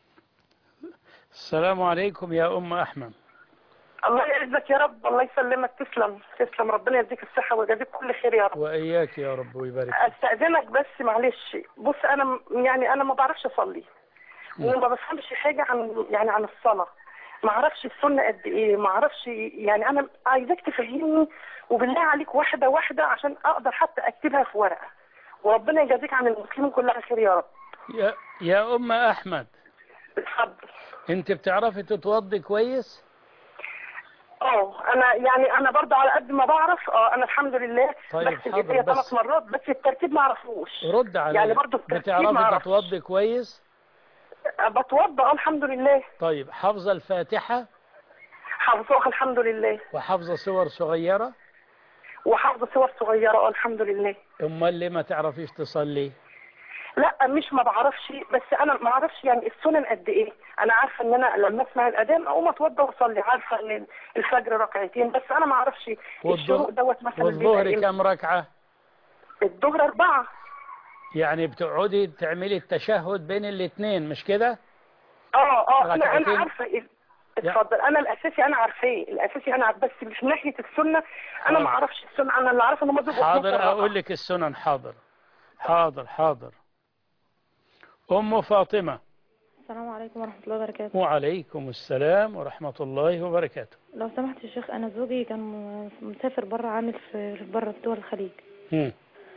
السلام عليكم يا أم أحمد الله يعزك يا رب الله يسلمك تسلم تسلم ربنا يديك الصحة ويجازيك كل خير يا رب وإياك يا رب ويبارك استأذنك بس معلش بص انا م- يعني انا ما بعرفش اصلي وما بفهمش حاجة عن يعني عن الصلاة ما اعرفش السنة قد ايه ما اعرفش يعني انا عايزاك تفهمني وبالله عليك واحدة واحدة عشان اقدر حتى اكتبها في ورقة وربنا يجازيك عن المسلمين كلها خير يا رب يا, يا أم أحمد اتفضل أنت بتعرفي تتوضي كويس اه انا يعني انا برضه على قد ما بعرف اه انا الحمد لله طيب بس حاضر، جبتها بس- ثلاث مرات بس الترتيب ما اعرفوش رد علي يعني برضه الترتيب بتعرفي ما اعرفش تتوضي كويس بتوضى اه الحمد لله طيب حافظة الفاتحة حافظوها الحمد لله وحافظة سور صغيرة وحافظه صور صغيره اه الحمد لله أمال ليه ما تعرفيش تصلي لا مش ما بعرفش بس انا ما اعرفش يعني السنن قد ايه انا عارفه ان انا لما اسمع الاذان اقوم اتوضى واصلي عارفه ان الفجر ركعتين بس انا ما اعرفش الشروق دوت مثلا والظهر بيبقى كم ركعة الظهر اربعه يعني بتقعدي تعملي التشهد بين الاثنين مش كده اه اه انا ركعتين. انا عارفه ال- اتفضل انا الاساسي انا عارفاه الاساسي انا عارف بس مش من ناحيه السنه انا ما اعرفش السنه انا اللي عارفه ان هم بيبقوا 12 حاضر ركعة. أقول لك السنن حاضر حاضر حاضر أم فاطمة السلام عليكم ورحمة الله وبركاته وعليكم السلام ورحمة الله وبركاته لو سمحت يا شيخ أنا زوجي كان م- مسافر بره عامل في بره في دول الخليج مم.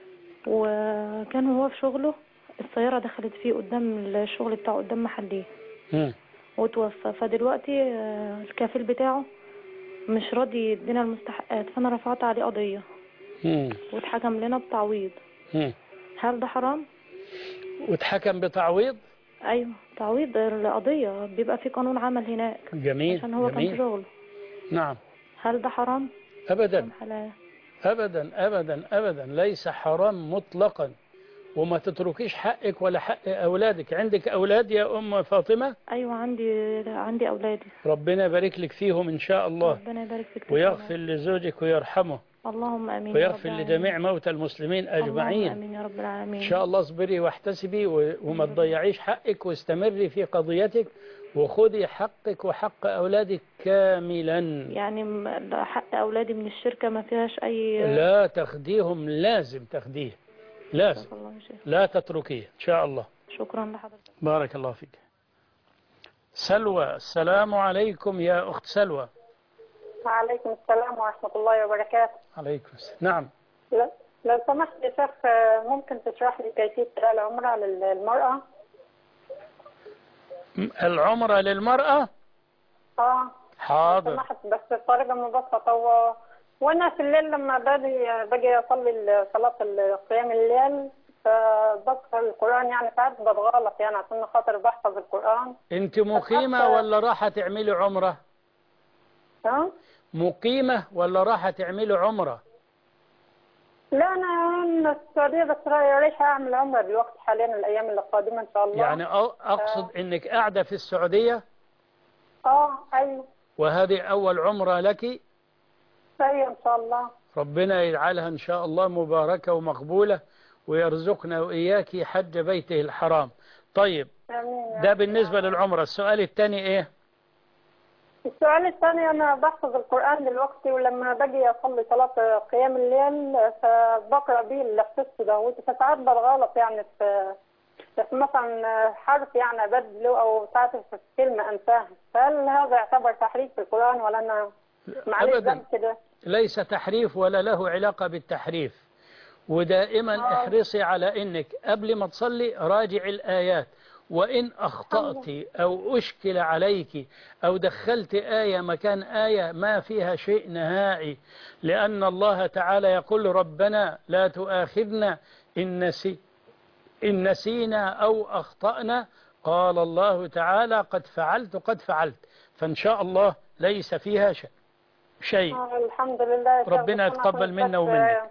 وكان هو في شغله السيارة دخلت فيه قدام الشغل بتاعه قدام محليه مم. وتوفى فدلوقتي آه، الكفيل بتاعه مش راضي يدينا المستحقات فأنا رفعت عليه قضية مم. واتحكم لنا بتعويض مم. هل ده حرام؟ واتحكم بتعويض أيوه تعويض القضية بيبقى في قانون عمل هناك جميل عشان هو كان في جميل شغله نعم هل ده حرام؟ أبدا حلال أبدا أبدا أبدا ليس حرام مطلقا وما تتركيش حقك ولا حق أولادك عندك أولاد يا أم فاطمة أيوه عندي عندي أولادي ربنا يبارك لك فيهم إن شاء الله ربنا يبارك فيك ويغفر لزوجك ويرحمه اللهم امين يا رب ويغفر العالمين. لجميع موتى المسلمين اللهم أجمعين امين يا رب العالمين إن شاء الله اصبري واحتسبي و- وما تضيعيش حقك واستمري في قضيتك وخذي حقك وحق أولادك كاملا يعني م- حق اولادي من الشركه ما فيهاش اي لا تخديهم لازم تخديه لازم الله يا شيخ. لا تتركيه إن شاء الله شكرا لحضرتك بارك الله فيك سلوى السلام عليكم يا أخت سلوى وعليكم السلام ورحمة الله وبركاته عليكم السلام نعم لا- لو سمحت يا شيخ آه، ممكن تشرح لي كيفية العمرة للمرأة م- العمرة للمرأة اه لو حاضر سمحت بس بطريقة مبسطة و... وانا في الليل لما باجي باجي اصلي صلاة قيام الليل فبقرا القرآن يعني ساعات بتغلط يعني عشان خاطر بحفظ القرآن أنت مقيمة ولا راحة تعملي عمرة ها؟ مقيمة ولا راحة تعملي عمرة لا انا من السعودية بس رايحة اعمل عمرة دلوقتي حاليا الايام القادمة ان شاء الله يعني أ- أقصد أنك قاعدة في السعودية اه ايوه وهذه أول عمرة لك ايوه ان شاء الله ربنا يجعلها إن شاء الله مباركة ومقبولة ويرزقنا وإياك حج بيته الحرام طيب امين يا ده رب. بالنسبة للعمرة السؤال الثاني إيه السؤال الثاني أنا بحفظ القرآن دلوقتي ولما باجي أصلي صلاة قيام الليل فبقرأ بيه اللي حفظته ده فساعات بتغلط يعني في في مثلا حرف يعني أبدله أو ساعات في كلمة أنساها فهل هذا يعتبر تحريف في القرآن ولا أنا معلش أبداً. ذنب كده؟ ليس تحريف ولا له علاقة بالتحريف ودائما آه. احرصي على انك قبل ما تصلي راجع الآيات وإن أخطأت أو أشكل عليك أو دخلت آية مكان آية ما فيها شيء نهائي لأن الله تعالى يقول ربنا لا تؤاخذنا إن, نسي إن نسينا أو أخطأنا قال الله تعالى قد فعلت قد فعلت فإن شاء الله ليس فيها شيء شيء آه، الحمد لله يا شيخ. ربنا بس أنا يتقبل كنت منا بس- ومنك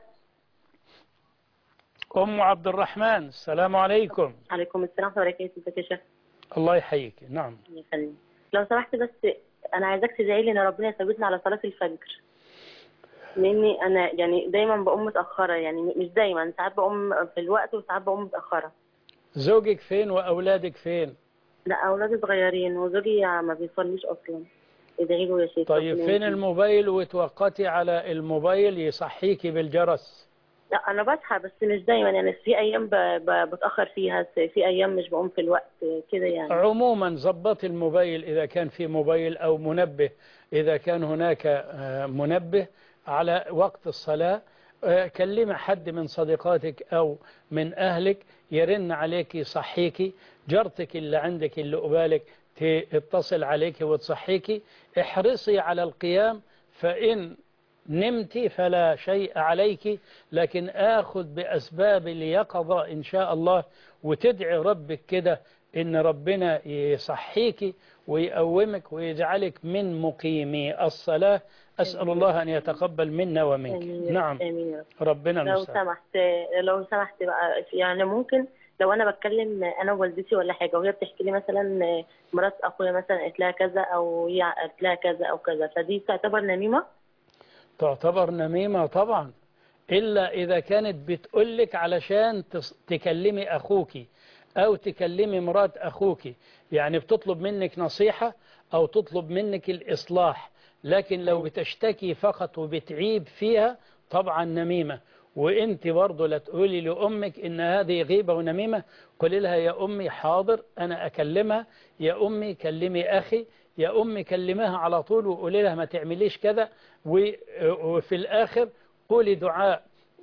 أم عبد الرحمن السلام عليكم عليكم السلام ورحمة الله وبركاته ازيك يا شيخ الله يحييك نعم الله يخليك لو سمحت بس انا عايزاك تدعي لي ان ربنا يثبتني على صلاة الفجر لاني انا يعني دايما بقوم متأخرة يعني مش دايما ساعات بقوم في الوقت وساعات بقوم متأخرة زوجك فين وأولادك فين لا اولادي صغيرين وزوجي ما بيصليش اصلا ادعي له يا شيخ طيب ربنا فين يهديه. الموبايل وتوقتي على الموبايل يصحيكي بالجرس لا انا بصحى بس مش دايما يعني في ايام ب... ب... بتأخر فيها في ايام مش بقوم في الوقت كده يعني عموما ظبط الموبايل إذا كان في موبايل أو منبه إذا كان هناك آه، منبه على وقت الصلاة آه، كلمي حد من صديقاتك أو من أهلك يرن عليك يصحيكي جارتك اللي عندك اللي قبالك تتصل عليك وتصحيكي احرصي على القيام فإن نمت فلا شيء عليك لكن آخذ بأسباب اليقظة إن شاء الله وتدعي ربك كده إن ربنا يصحيك ويقومك ويجعلك من مقيمي الصلاة أسأل الله أن يتقبل منا ومنك آمين يا نعم رب، آمين يا رب. ربنا لو المستعان سمحت لو سمحت بقى يعني ممكن لو انا بتكلم انا ووالدتي ولا حاجه وهي بتحكي لي مثلا مرات اخويا مثلا قالت لها كذا او هي قالت لها كذا او كذا فدي تعتبر نميمه تعتبر نميمة طبعا إلا إذا كانت بتقولك علشان تص- تكلمي أخوك أو تكلمي مرات أخوك يعني بتطلب منك نصيحة أو تطلب منك الإصلاح لكن لو بتشتكي فقط وبتعيب فيها طبعا نميمة وانت برضه لا تقولي لأمك إن هذه غيبة ونميمة قولي لها يا أمي حاضر أنا أكلمها يا أمي كلمي أخي يا أمي كلمها على طول وقولي لها ما تعمليش كذا و- وفي الآخر قولي دعاء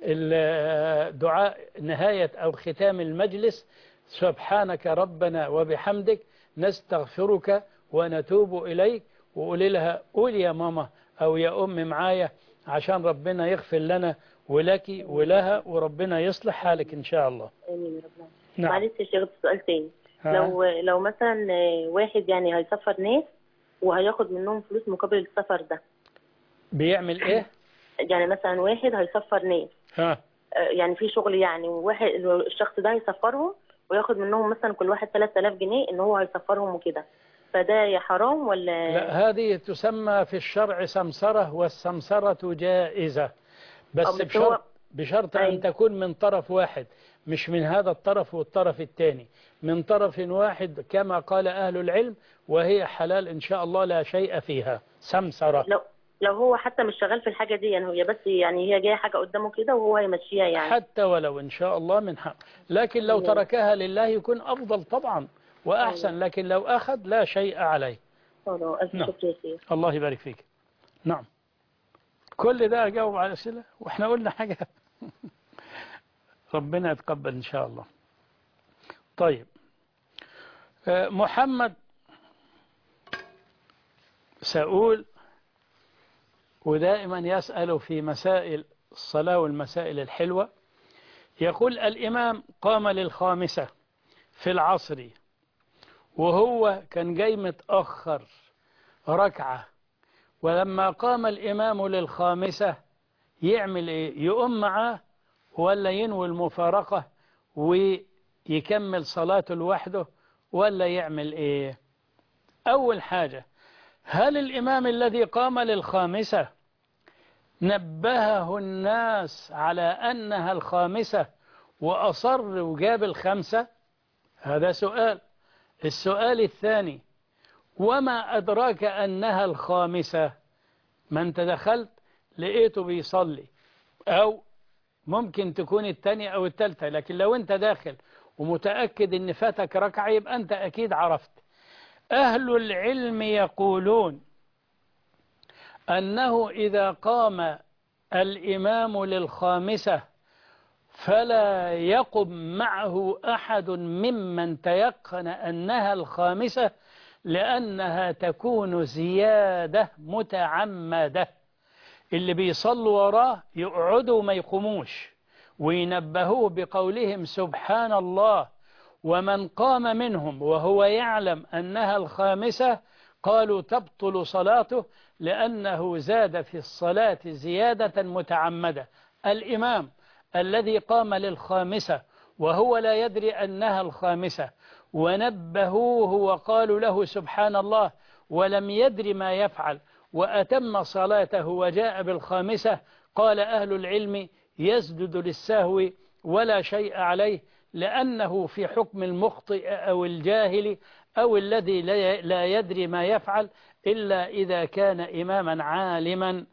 ال- دعاء نهاية أو ختام المجلس سبحانك ربنا وبحمدك نستغفرك ونتوب إليك وقولي لها قولي يا ماما أو يا أم معايا عشان ربنا يغفر لنا ولك ولها وربنا يصلح حالك إن شاء الله امين يا رب نعم. معلش يا شيخ سؤال تاني ها. لو لو مثلا واحد يعني هيسفر ناس وهياخد منهم فلوس مقابل السفر ده بيعمل إيه؟ يعني مثلا واحد هيسفر ناس ها آه، يعني في شغل يعني وواحد الشخص ده هيسفرهم وياخد منهم مثلا كل واحد 3000 جنيه ان هو هيسفرهم وكده فده يا حرام ولا لا هذه تسمى في الشرع سمسرة والسمسرة جائزة بس, آه، بس بشرط, هو- بشرط أن أيوة. تكون من طرف واحد مش من هذا الطرف والطرف الثاني من طرف واحد كما قال أهل العلم وهي حلال إن شاء الله لا شيء فيها سمسرة لو لو هو حتى مش شغال في الحاجه دي يعني هي بس يعني هي جايه حاجه قدامه كده وهو هيمشيها يعني حتى ولو إن شاء الله من حق لكن لو أيوة. تركها لله يكون أفضل طبعا وأحسن لكن لو أخذ لا شيء عليه خلاص الف نعم. شكر يا شيخ الله يبارك فيك نعم كل ده أجاوب على الأسئلة وإحنا قلنا حاجة ربنا يتقبل إن شاء الله طيب آه، محمد سأقول ودائما يسأل في مسائل الصلاة والمسائل الحلوة يقول الإمام قام للخامسة في العصر وهو كان جاي متأخر ركعة ولما قام الإمام للخامسة يعمل إيه يقوم معاه ولا ينوي المفارقة ويكمل صلاته لوحده ولا يعمل إيه أول حاجة هل الإمام الذي قام للخامسة نبهه الناس على أنها الخامسة وأصر وجاب الخمسة هذا سؤال السؤال الثاني وما أدراك أنها الخامسة ما أنت دخلت لقيته بيصلي أو ممكن تكون الثانية أو الثالثة لكن لو أنت داخل ومتأكد أن فاتك ركعة يبقى أنت أكيد عرفت أهل العلم يقولون أنه إذا قام الإمام للخامسة فلا يقم معه أحد ممن تيقن أنها الخامسة لأنها تكون زيادة متعمدة اللي بيصلوا وراه يقعدوا ما يقوموش وينبهوه بقولهم سبحان الله ومن قام منهم وهو يعلم أنها الخامسة قالوا تبطل صلاته لأنه زاد في الصلاة زيادة متعمدة الإمام الذي قام للخامسة وهو لا يدري أنها الخامسة ونبهوه وقالوا له سبحان الله ولم يدر ما يفعل وأتم صلاته وجاء بالخامسة قال أهل العلم يسجد للسهو ولا شيء عليه لأنه في حكم المخطئ أو الجاهل أو الذي لا يدري ما يفعل إلا إذا كان إماما عالما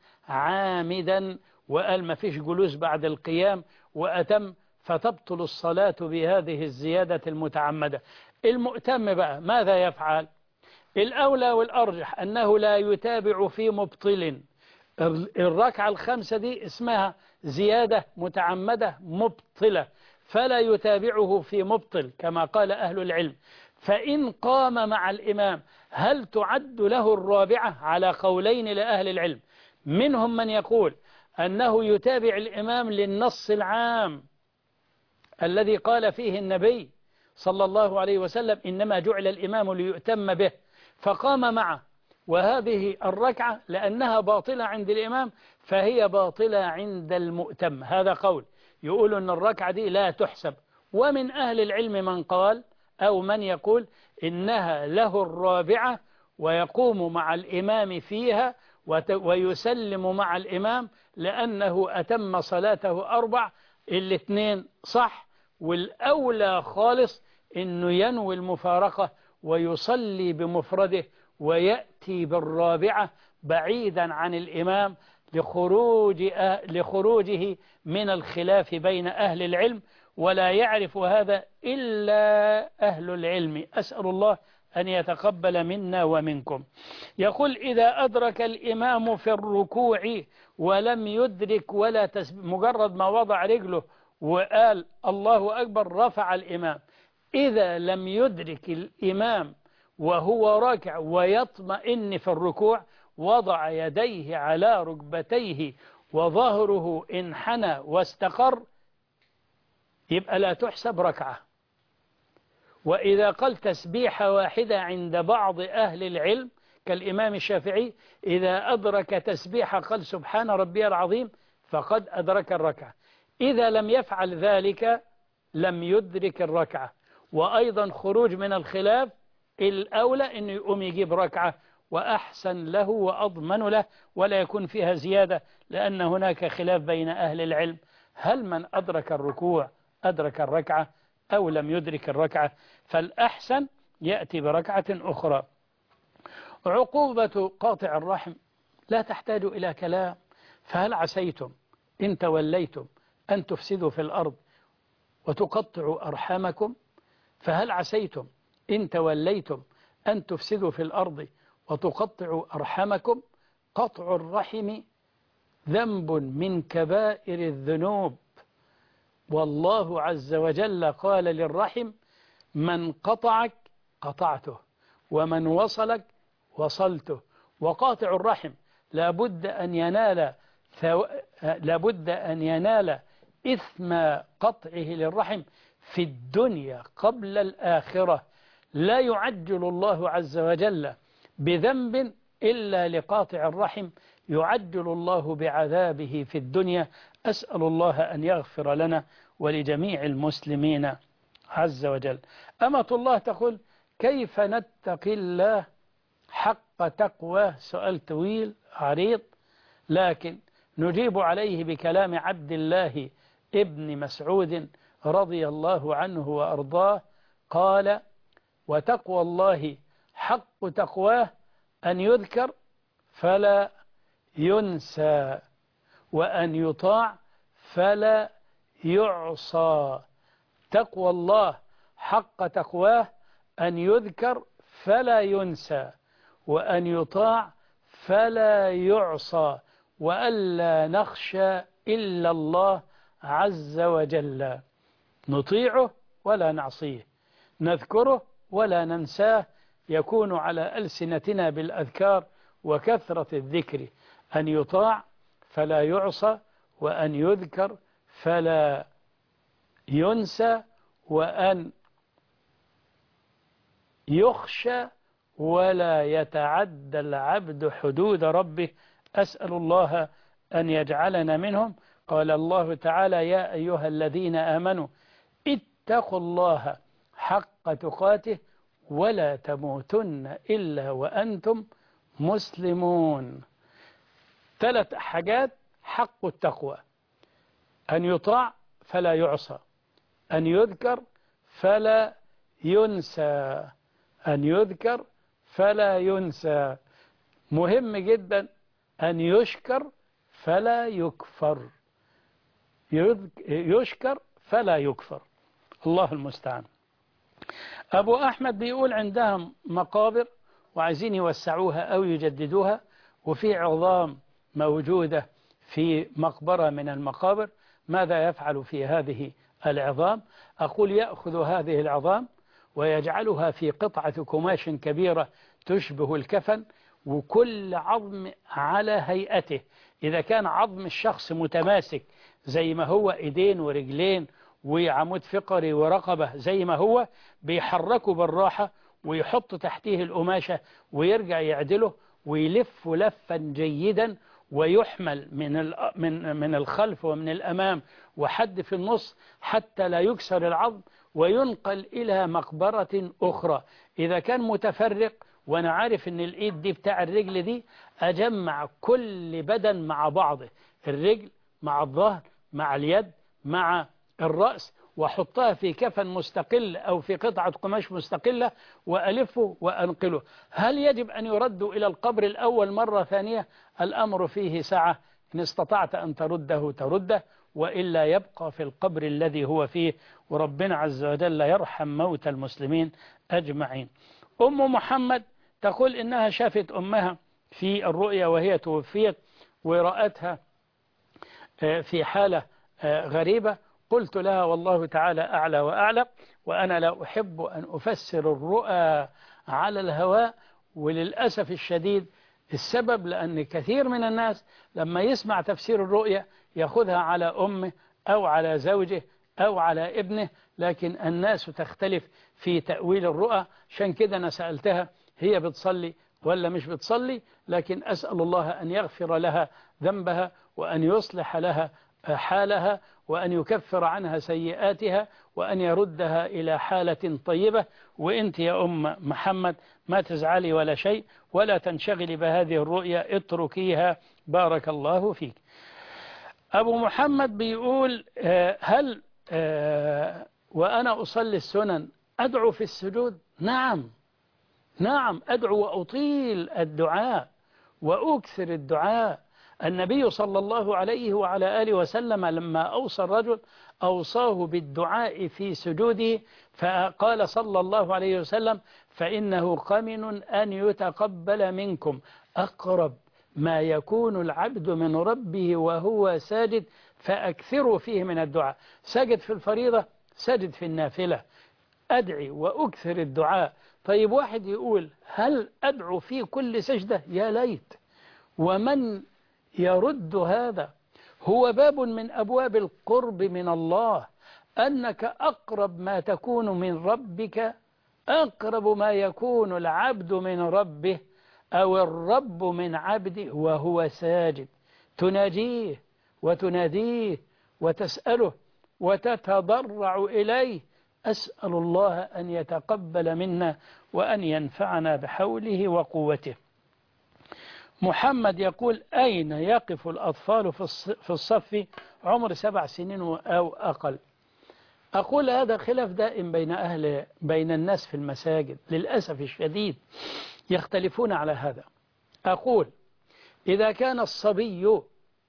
عامدا وقال ما فيش جلوس بعد القيام وأتم فتبطل الصلاة بهذه الزيادة المتعمدة المؤتم بقى ماذا يفعل الأولى والأرجح أنه لا يتابع في مبطل الركعة الخامسة دي اسمها زيادة متعمدة مبطلة فلا يتابعه في مبطل كما قال أهل العلم فإن قام مع الإمام هل تعد له الرابعة على قولين لأهل العلم منهم من يقول أنه يتابع الإمام للنص العام الذي قال فيه النبي صلى الله عليه وسلم إنما جعل الإمام ليؤتم به فقام معه وهذه الركعة لأنها باطلة عند الإمام فهي باطلة عند المؤتم هذا قول يقول أن الركعة دي لا تحسب ومن أهل العلم من قال أو من يقول إنها له الرابعة ويقوم مع الإمام فيها ويسلم مع الإمام لأنه أتم صلاته أربع الاثنين صح والأولى خالص أنه ينوي المفارقة ويصلي بمفرده ويأتي بالرابعة بعيدا عن الإمام لخروج لخروجه من الخلاف بين أهل العلم ولا يعرف هذا إلا أهل العلم أسأل الله أن يتقبل منا ومنكم يقول إذا أدرك الإمام في الركوع ولم يدرك ولا تسبيح مجرد ما وضع رجله وقال الله أكبر رفع الإمام إذا لم يدرك الإمام وهو راكع ويطمئن في الركوع وضع يديه على ركبتيه وظهره انحنى واستقر يبقى لا تحسب ركعة وإذا قال تسبيحة واحدة عند بعض أهل العلم كالإمام الشافعي إذا أدرك تسبيحة قال سبحان ربي العظيم فقد أدرك الركعة إذا لم يفعل ذلك لم يدرك الركعة وأيضا خروج من الخلاف الأولى أنه يقوم يجيب ركعة وأحسن له وأضمن له ولا يكون فيها زيادة لأن هناك خلاف بين أهل العلم هل من أدرك الركوع أدرك الركعة أو لم يدرك الركعة فالأحسن يأتي بركعة أخرى عقوبة قاطع الرحم لا تحتاج إلى كلام فهل عسيتم إن توليتم أن تفسدوا في الأرض وتقطعوا أرحامكم فهل عسيتم إن توليتم أن تفسدوا في الأرض وتقطعوا أرحامكم قطع الرحم ذنب من كبائر الذنوب والله عز وجل قال للرحم من قطعك قطعته ومن وصلك وصلته وقاطع الرحم لابد أن ينال ثو... لابد أن ينال إثم قطعه للرحم في الدنيا قبل الآخرة لا يعجل الله عز وجل بذنب إلا لقاطع الرحم يعجل الله بعذابه في الدنيا أسأل الله أن يغفر لنا ولجميع المسلمين عز وجل أمة الله تقول كيف نتقي الله حق تقوى سؤال طويل عريض لكن نجيب عليه بكلام عبد الله ابن مسعود رضي الله عنه وأرضاه قال وتقوى الله حق تقواه أن يذكر فلا ينسى وأن يطاع فلا يعصى تقوى الله حق تقواه أن يذكر فلا ينسى وأن يطاع فلا يعصى وألا نخشى إلا الله عز وجل نطيعه ولا نعصيه نذكره ولا ننساه يكون على ألسنتنا بالأذكار وكثرة الذكر أن يطاع فلا يعصى وأن يذكر فلا ينسى وأن يخشى ولا يتعدى العبد حدود ربه أسأل الله أن يجعلنا منهم قال الله تعالى يا أيها الذين آمنوا اتقوا الله حق تقاته ولا تموتن إلا وأنتم مسلمون ثلاث حاجات حق التقوى أن يطاع فلا يعصى أن يذكر فلا ينسى أن يذكر فلا ينسى مهم جدا أن يشكر فلا يكفر يشكر فلا يكفر الله المستعان أبو أحمد بيقول عندهم مقابر وعايزين يوسعوها أو يجددوها وفي عظام موجودة في مقبرة من المقابر ماذا يفعل في هذه العظام أقول يأخذ هذه العظام ويجعلها في قطعة قماش كبيرة تشبه الكفن وكل عظم على هيئته إذا كان عظم الشخص متماسك زي ما هو إيدين ورجلين وعمود فقري ورقبة زي ما هو بيحركوا بالراحة ويحط تحتيه القماشة ويرجع يعدله ويلف لفا جيدا ويحمل من من من الخلف ومن الأمام وحد في النص حتى لا يكسر العظم وينقل إلى مقبرة أخرى إذا كان متفرق وأنا عارف أن الإيد دي بتاع الرجل دي أجمع كل بدن مع بعضه الرجل مع الظهر مع اليد مع الرأس وحطها في كفن مستقل أو في قطعة قماش مستقلة وألفه وأنقله هل يجب أن يردوا إلى القبر الأول مرة ثانية الأمر فيه سعة إن استطعت أن ترده ترده وإلا يبقى في القبر الذي هو فيه وربنا عز وجل يرحم موت المسلمين أجمعين أم محمد تقول إنها شافت أمها في الرؤيا وهي توفيت ورأتها في حالة غريبة قلت لها والله تعالى أعلى وأعلى وأنا لا أحب أن أفسر الرؤى على الهواء وللأسف الشديد السبب لأن كثير من الناس لما يسمع تفسير الرؤيا يأخذها على أمه أو على زوجه أو على ابنه لكن الناس تختلف في تأويل الرؤى عشان كده أنا سألتها هي بتصلي ولا مش بتصلي لكن أسأل الله أن يغفر لها ذنبها وأن يصلح لها حالها وأن يكفر عنها سيئاتها وأن يردها إلى حالة طيبة وإنت يا أم محمد ما تزعلي ولا شيء ولا تنشغلي بهذه الرؤيا اتركيها بارك الله فيك أبو محمد بيقول هل وأنا أصلي السنن أدعو في السجود نعم نعم أدعو وأطيل الدعاء وأكثر الدعاء النبي صلى الله عليه وعلى آله وسلم لما أوصى الرجل أوصاه بالدعاء في سجوده فقال صلى الله عليه وسلم فإنه قمن أن يتقبل منكم أقرب ما يكون العبد من ربه وهو ساجد فأكثروا فيه من الدعاء سجد في الفريضة سجد في النافلة أدعي وأكثر الدعاء طيب واحد يقول هل أدعو في كل سجدة يا ليت ومن يرد هذا هو باب من أبواب القرب من الله أنك أقرب ما تكون من ربك أقرب ما يكون العبد من ربه أو الرب من عبده وهو ساجد تناجيه وتناديه وتسأله وتتضرع إليه أسأل الله أن يتقبل منا وأن ينفعنا بحوله وقوته محمد يقول أين يقف الأطفال في الصف عمر سبع سنين أو أقل أقول هذا خلاف دائم بين أهل بين الناس في المساجد للأسف الشديد يختلفون على هذا أقول إذا كان الصبي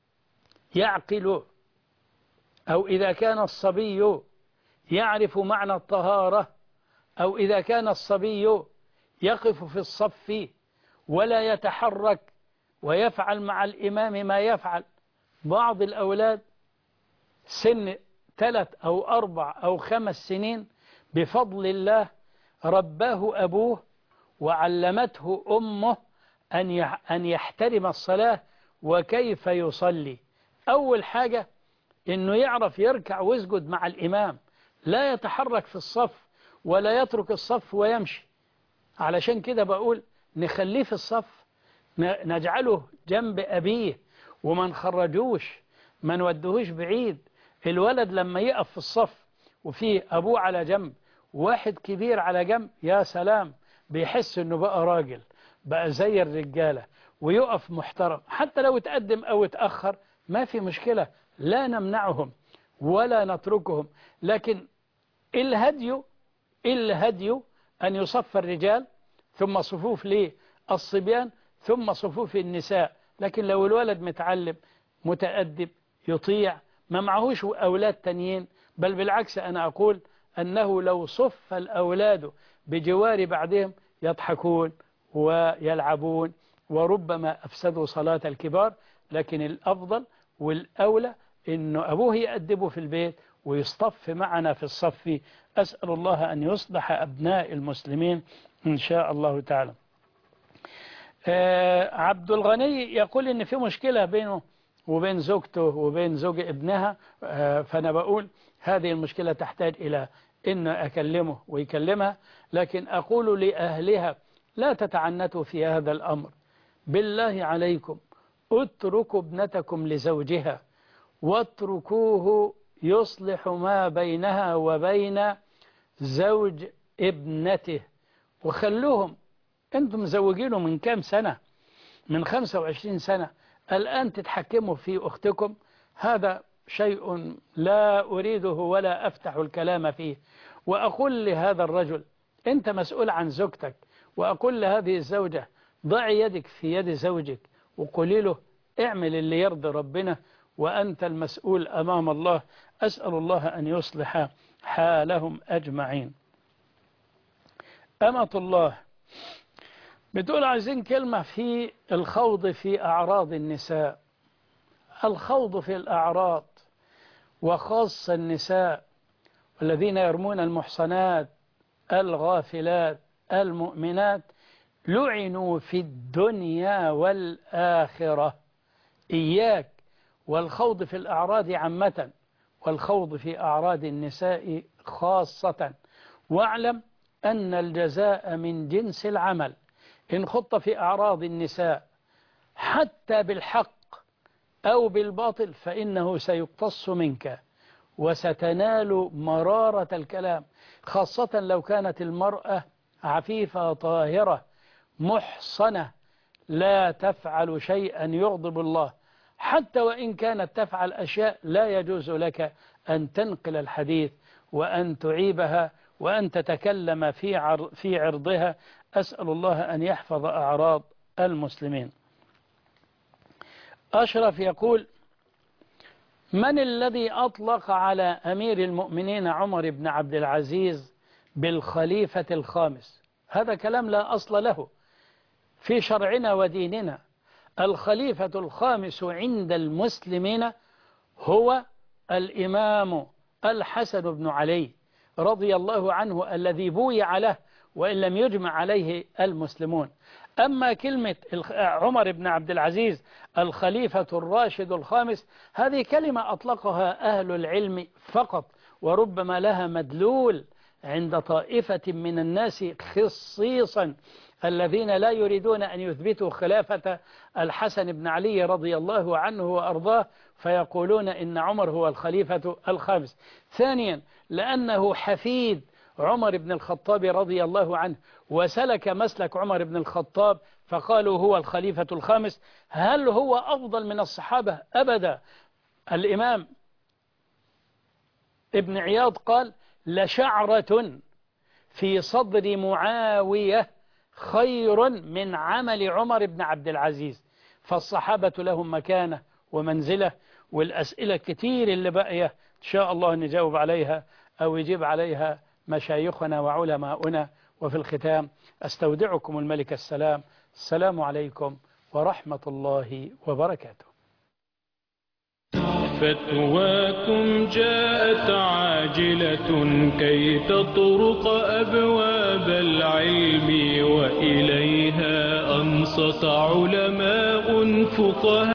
يعقل أو إذا كان الصبي يعرف معنى الطهارة أو إذا كان الصبي يقف في الصف ولا يتحرك ويفعل مع الإمام ما يفعل بعض الأولاد سن ثلاث أو أربع أو خمس سنين بفضل الله رباه أبوه وعلمته أمه أن أن يحترم الصلاة وكيف يصلي أول حاجة إنه يعرف يركع ويسجد مع الإمام لا يتحرك في الصف ولا يترك الصف ويمشي علشان كده بقول نخليه في الصف نجعله جنب أبيه وما نخرجوش ما نودهوش بعيد الولد لما يقف في الصف وفيه أبوه على جنب واحد كبير على جنب يا سلام بيحس انه بقى راجل بقى زي الرجالة ويقف محترم حتى لو اتقدم او اتأخر ما في مشكلة لا نمنعهم ولا نتركهم لكن الهدي الهدي أن يصف الرجال ثم صفوف ليه الصبيان ثم صفوف النساء لكن لو الولد متعلم متأدب يطيع ما معهوش أولاد تانيين بل بالعكس أنا أقول أنه لو صف الأولاد بجوار بعضهم يضحكون ويلعبون وربما أفسدوا صلاة الكبار لكن الأفضل والأولى أنه أبوه يأدبه في البيت ويصطف معنا في الصف أسأل الله أن يصلح أبناء المسلمين إن شاء الله تعالى آه عبد الغني يقول إن في مشكلة بينه وبين زوجته وبين زوج ابنها آه فأنا بقول هذه المشكلة تحتاج إلى إن أكلمه ويكلمها لكن أقول لأهلها لا تتعنتوا في هذا الأمر بالله عليكم اتركوا ابنتكم لزوجها واتركوه يصلح ما بينها وبين زوج ابنته وخلوهم انتم مزوجينه من كام سنة من 25 سنة الآن تتحكموا في أختكم هذا شيء لا أريده ولا أفتح الكلام فيه وأقول لهذا الرجل أنت مسؤول عن زوجتك وأقول لهذه الزوجة ضعي يدك في يد زوجك وقولي له اعمل اللي يرضي ربنا وأنت المسؤول أمام الله أسأل الله أن يصلح حالهم أجمعين أمة الله بتقول عايزين كلمة في الخوض في أعراض النساء الخوض في الأعراض وخاصة النساء والذين يرمون المحصنات الغافلات المؤمنات لعنوا في الدنيا والآخرة إياك والخوض في الأعراض عامة والخوض في أعراض النساء خاصة واعلم أن الجزاء من جنس العمل إن خضت في أعراض النساء حتى بالحق أو بالباطل فإنه سيقتص منك وستنال مرارة الكلام خاصة لو كانت المرأة عفيفة طاهرة محصنة لا تفعل شيئا يغضب الله حتى وإن كانت تفعل أشياء لا يجوز لك أن تنقل الحديث وأن تعيبها وأن تتكلم في في عرضها أسأل الله أن يحفظ أعراض المسلمين أشرف يقول من الذي أطلق على أمير المؤمنين عمر بن عبد العزيز بالخليفة الخامس هذا كلام لا أصل له في شرعنا وديننا الخليفة الخامس عند المسلمين هو الإمام الحسن بن علي رضي الله عنه الذي بويع له وإن لم يجمع عليه المسلمون أما كلمة عمر بن عبد العزيز الخليفة الراشد الخامس هذه كلمة أطلقها أهل العلم فقط وربما لها مدلول عند طائفة من الناس خصيصا الذين لا يريدون أن يثبتوا خلافة الحسن بن علي رضي الله عنه وأرضاه فيقولون إن عمر هو الخليفة الخامس ثانيا لأنه حفيد عمر بن الخطاب رضي الله عنه وسلك مسلك عمر بن الخطاب فقالوا هو الخليفة الخامس هل هو أفضل من الصحابة أبدا الإمام ابن عياض قال لشعرة في صدر معاوية خير من عمل عمر بن عبد العزيز فالصحابة لهم مكانة ومنزلة والأسئلة كتير اللي بقية إن شاء الله نجاوب عليها أو يجيب عليها مشايخنا وعلماؤنا وفي الختام أستودعكم الملك السلام السلام عليكم ورحمة الله وبركاته فتواكم جاءت عاجلة كي تطرق أبواب العلم وإليها أنصت علماء فقهاء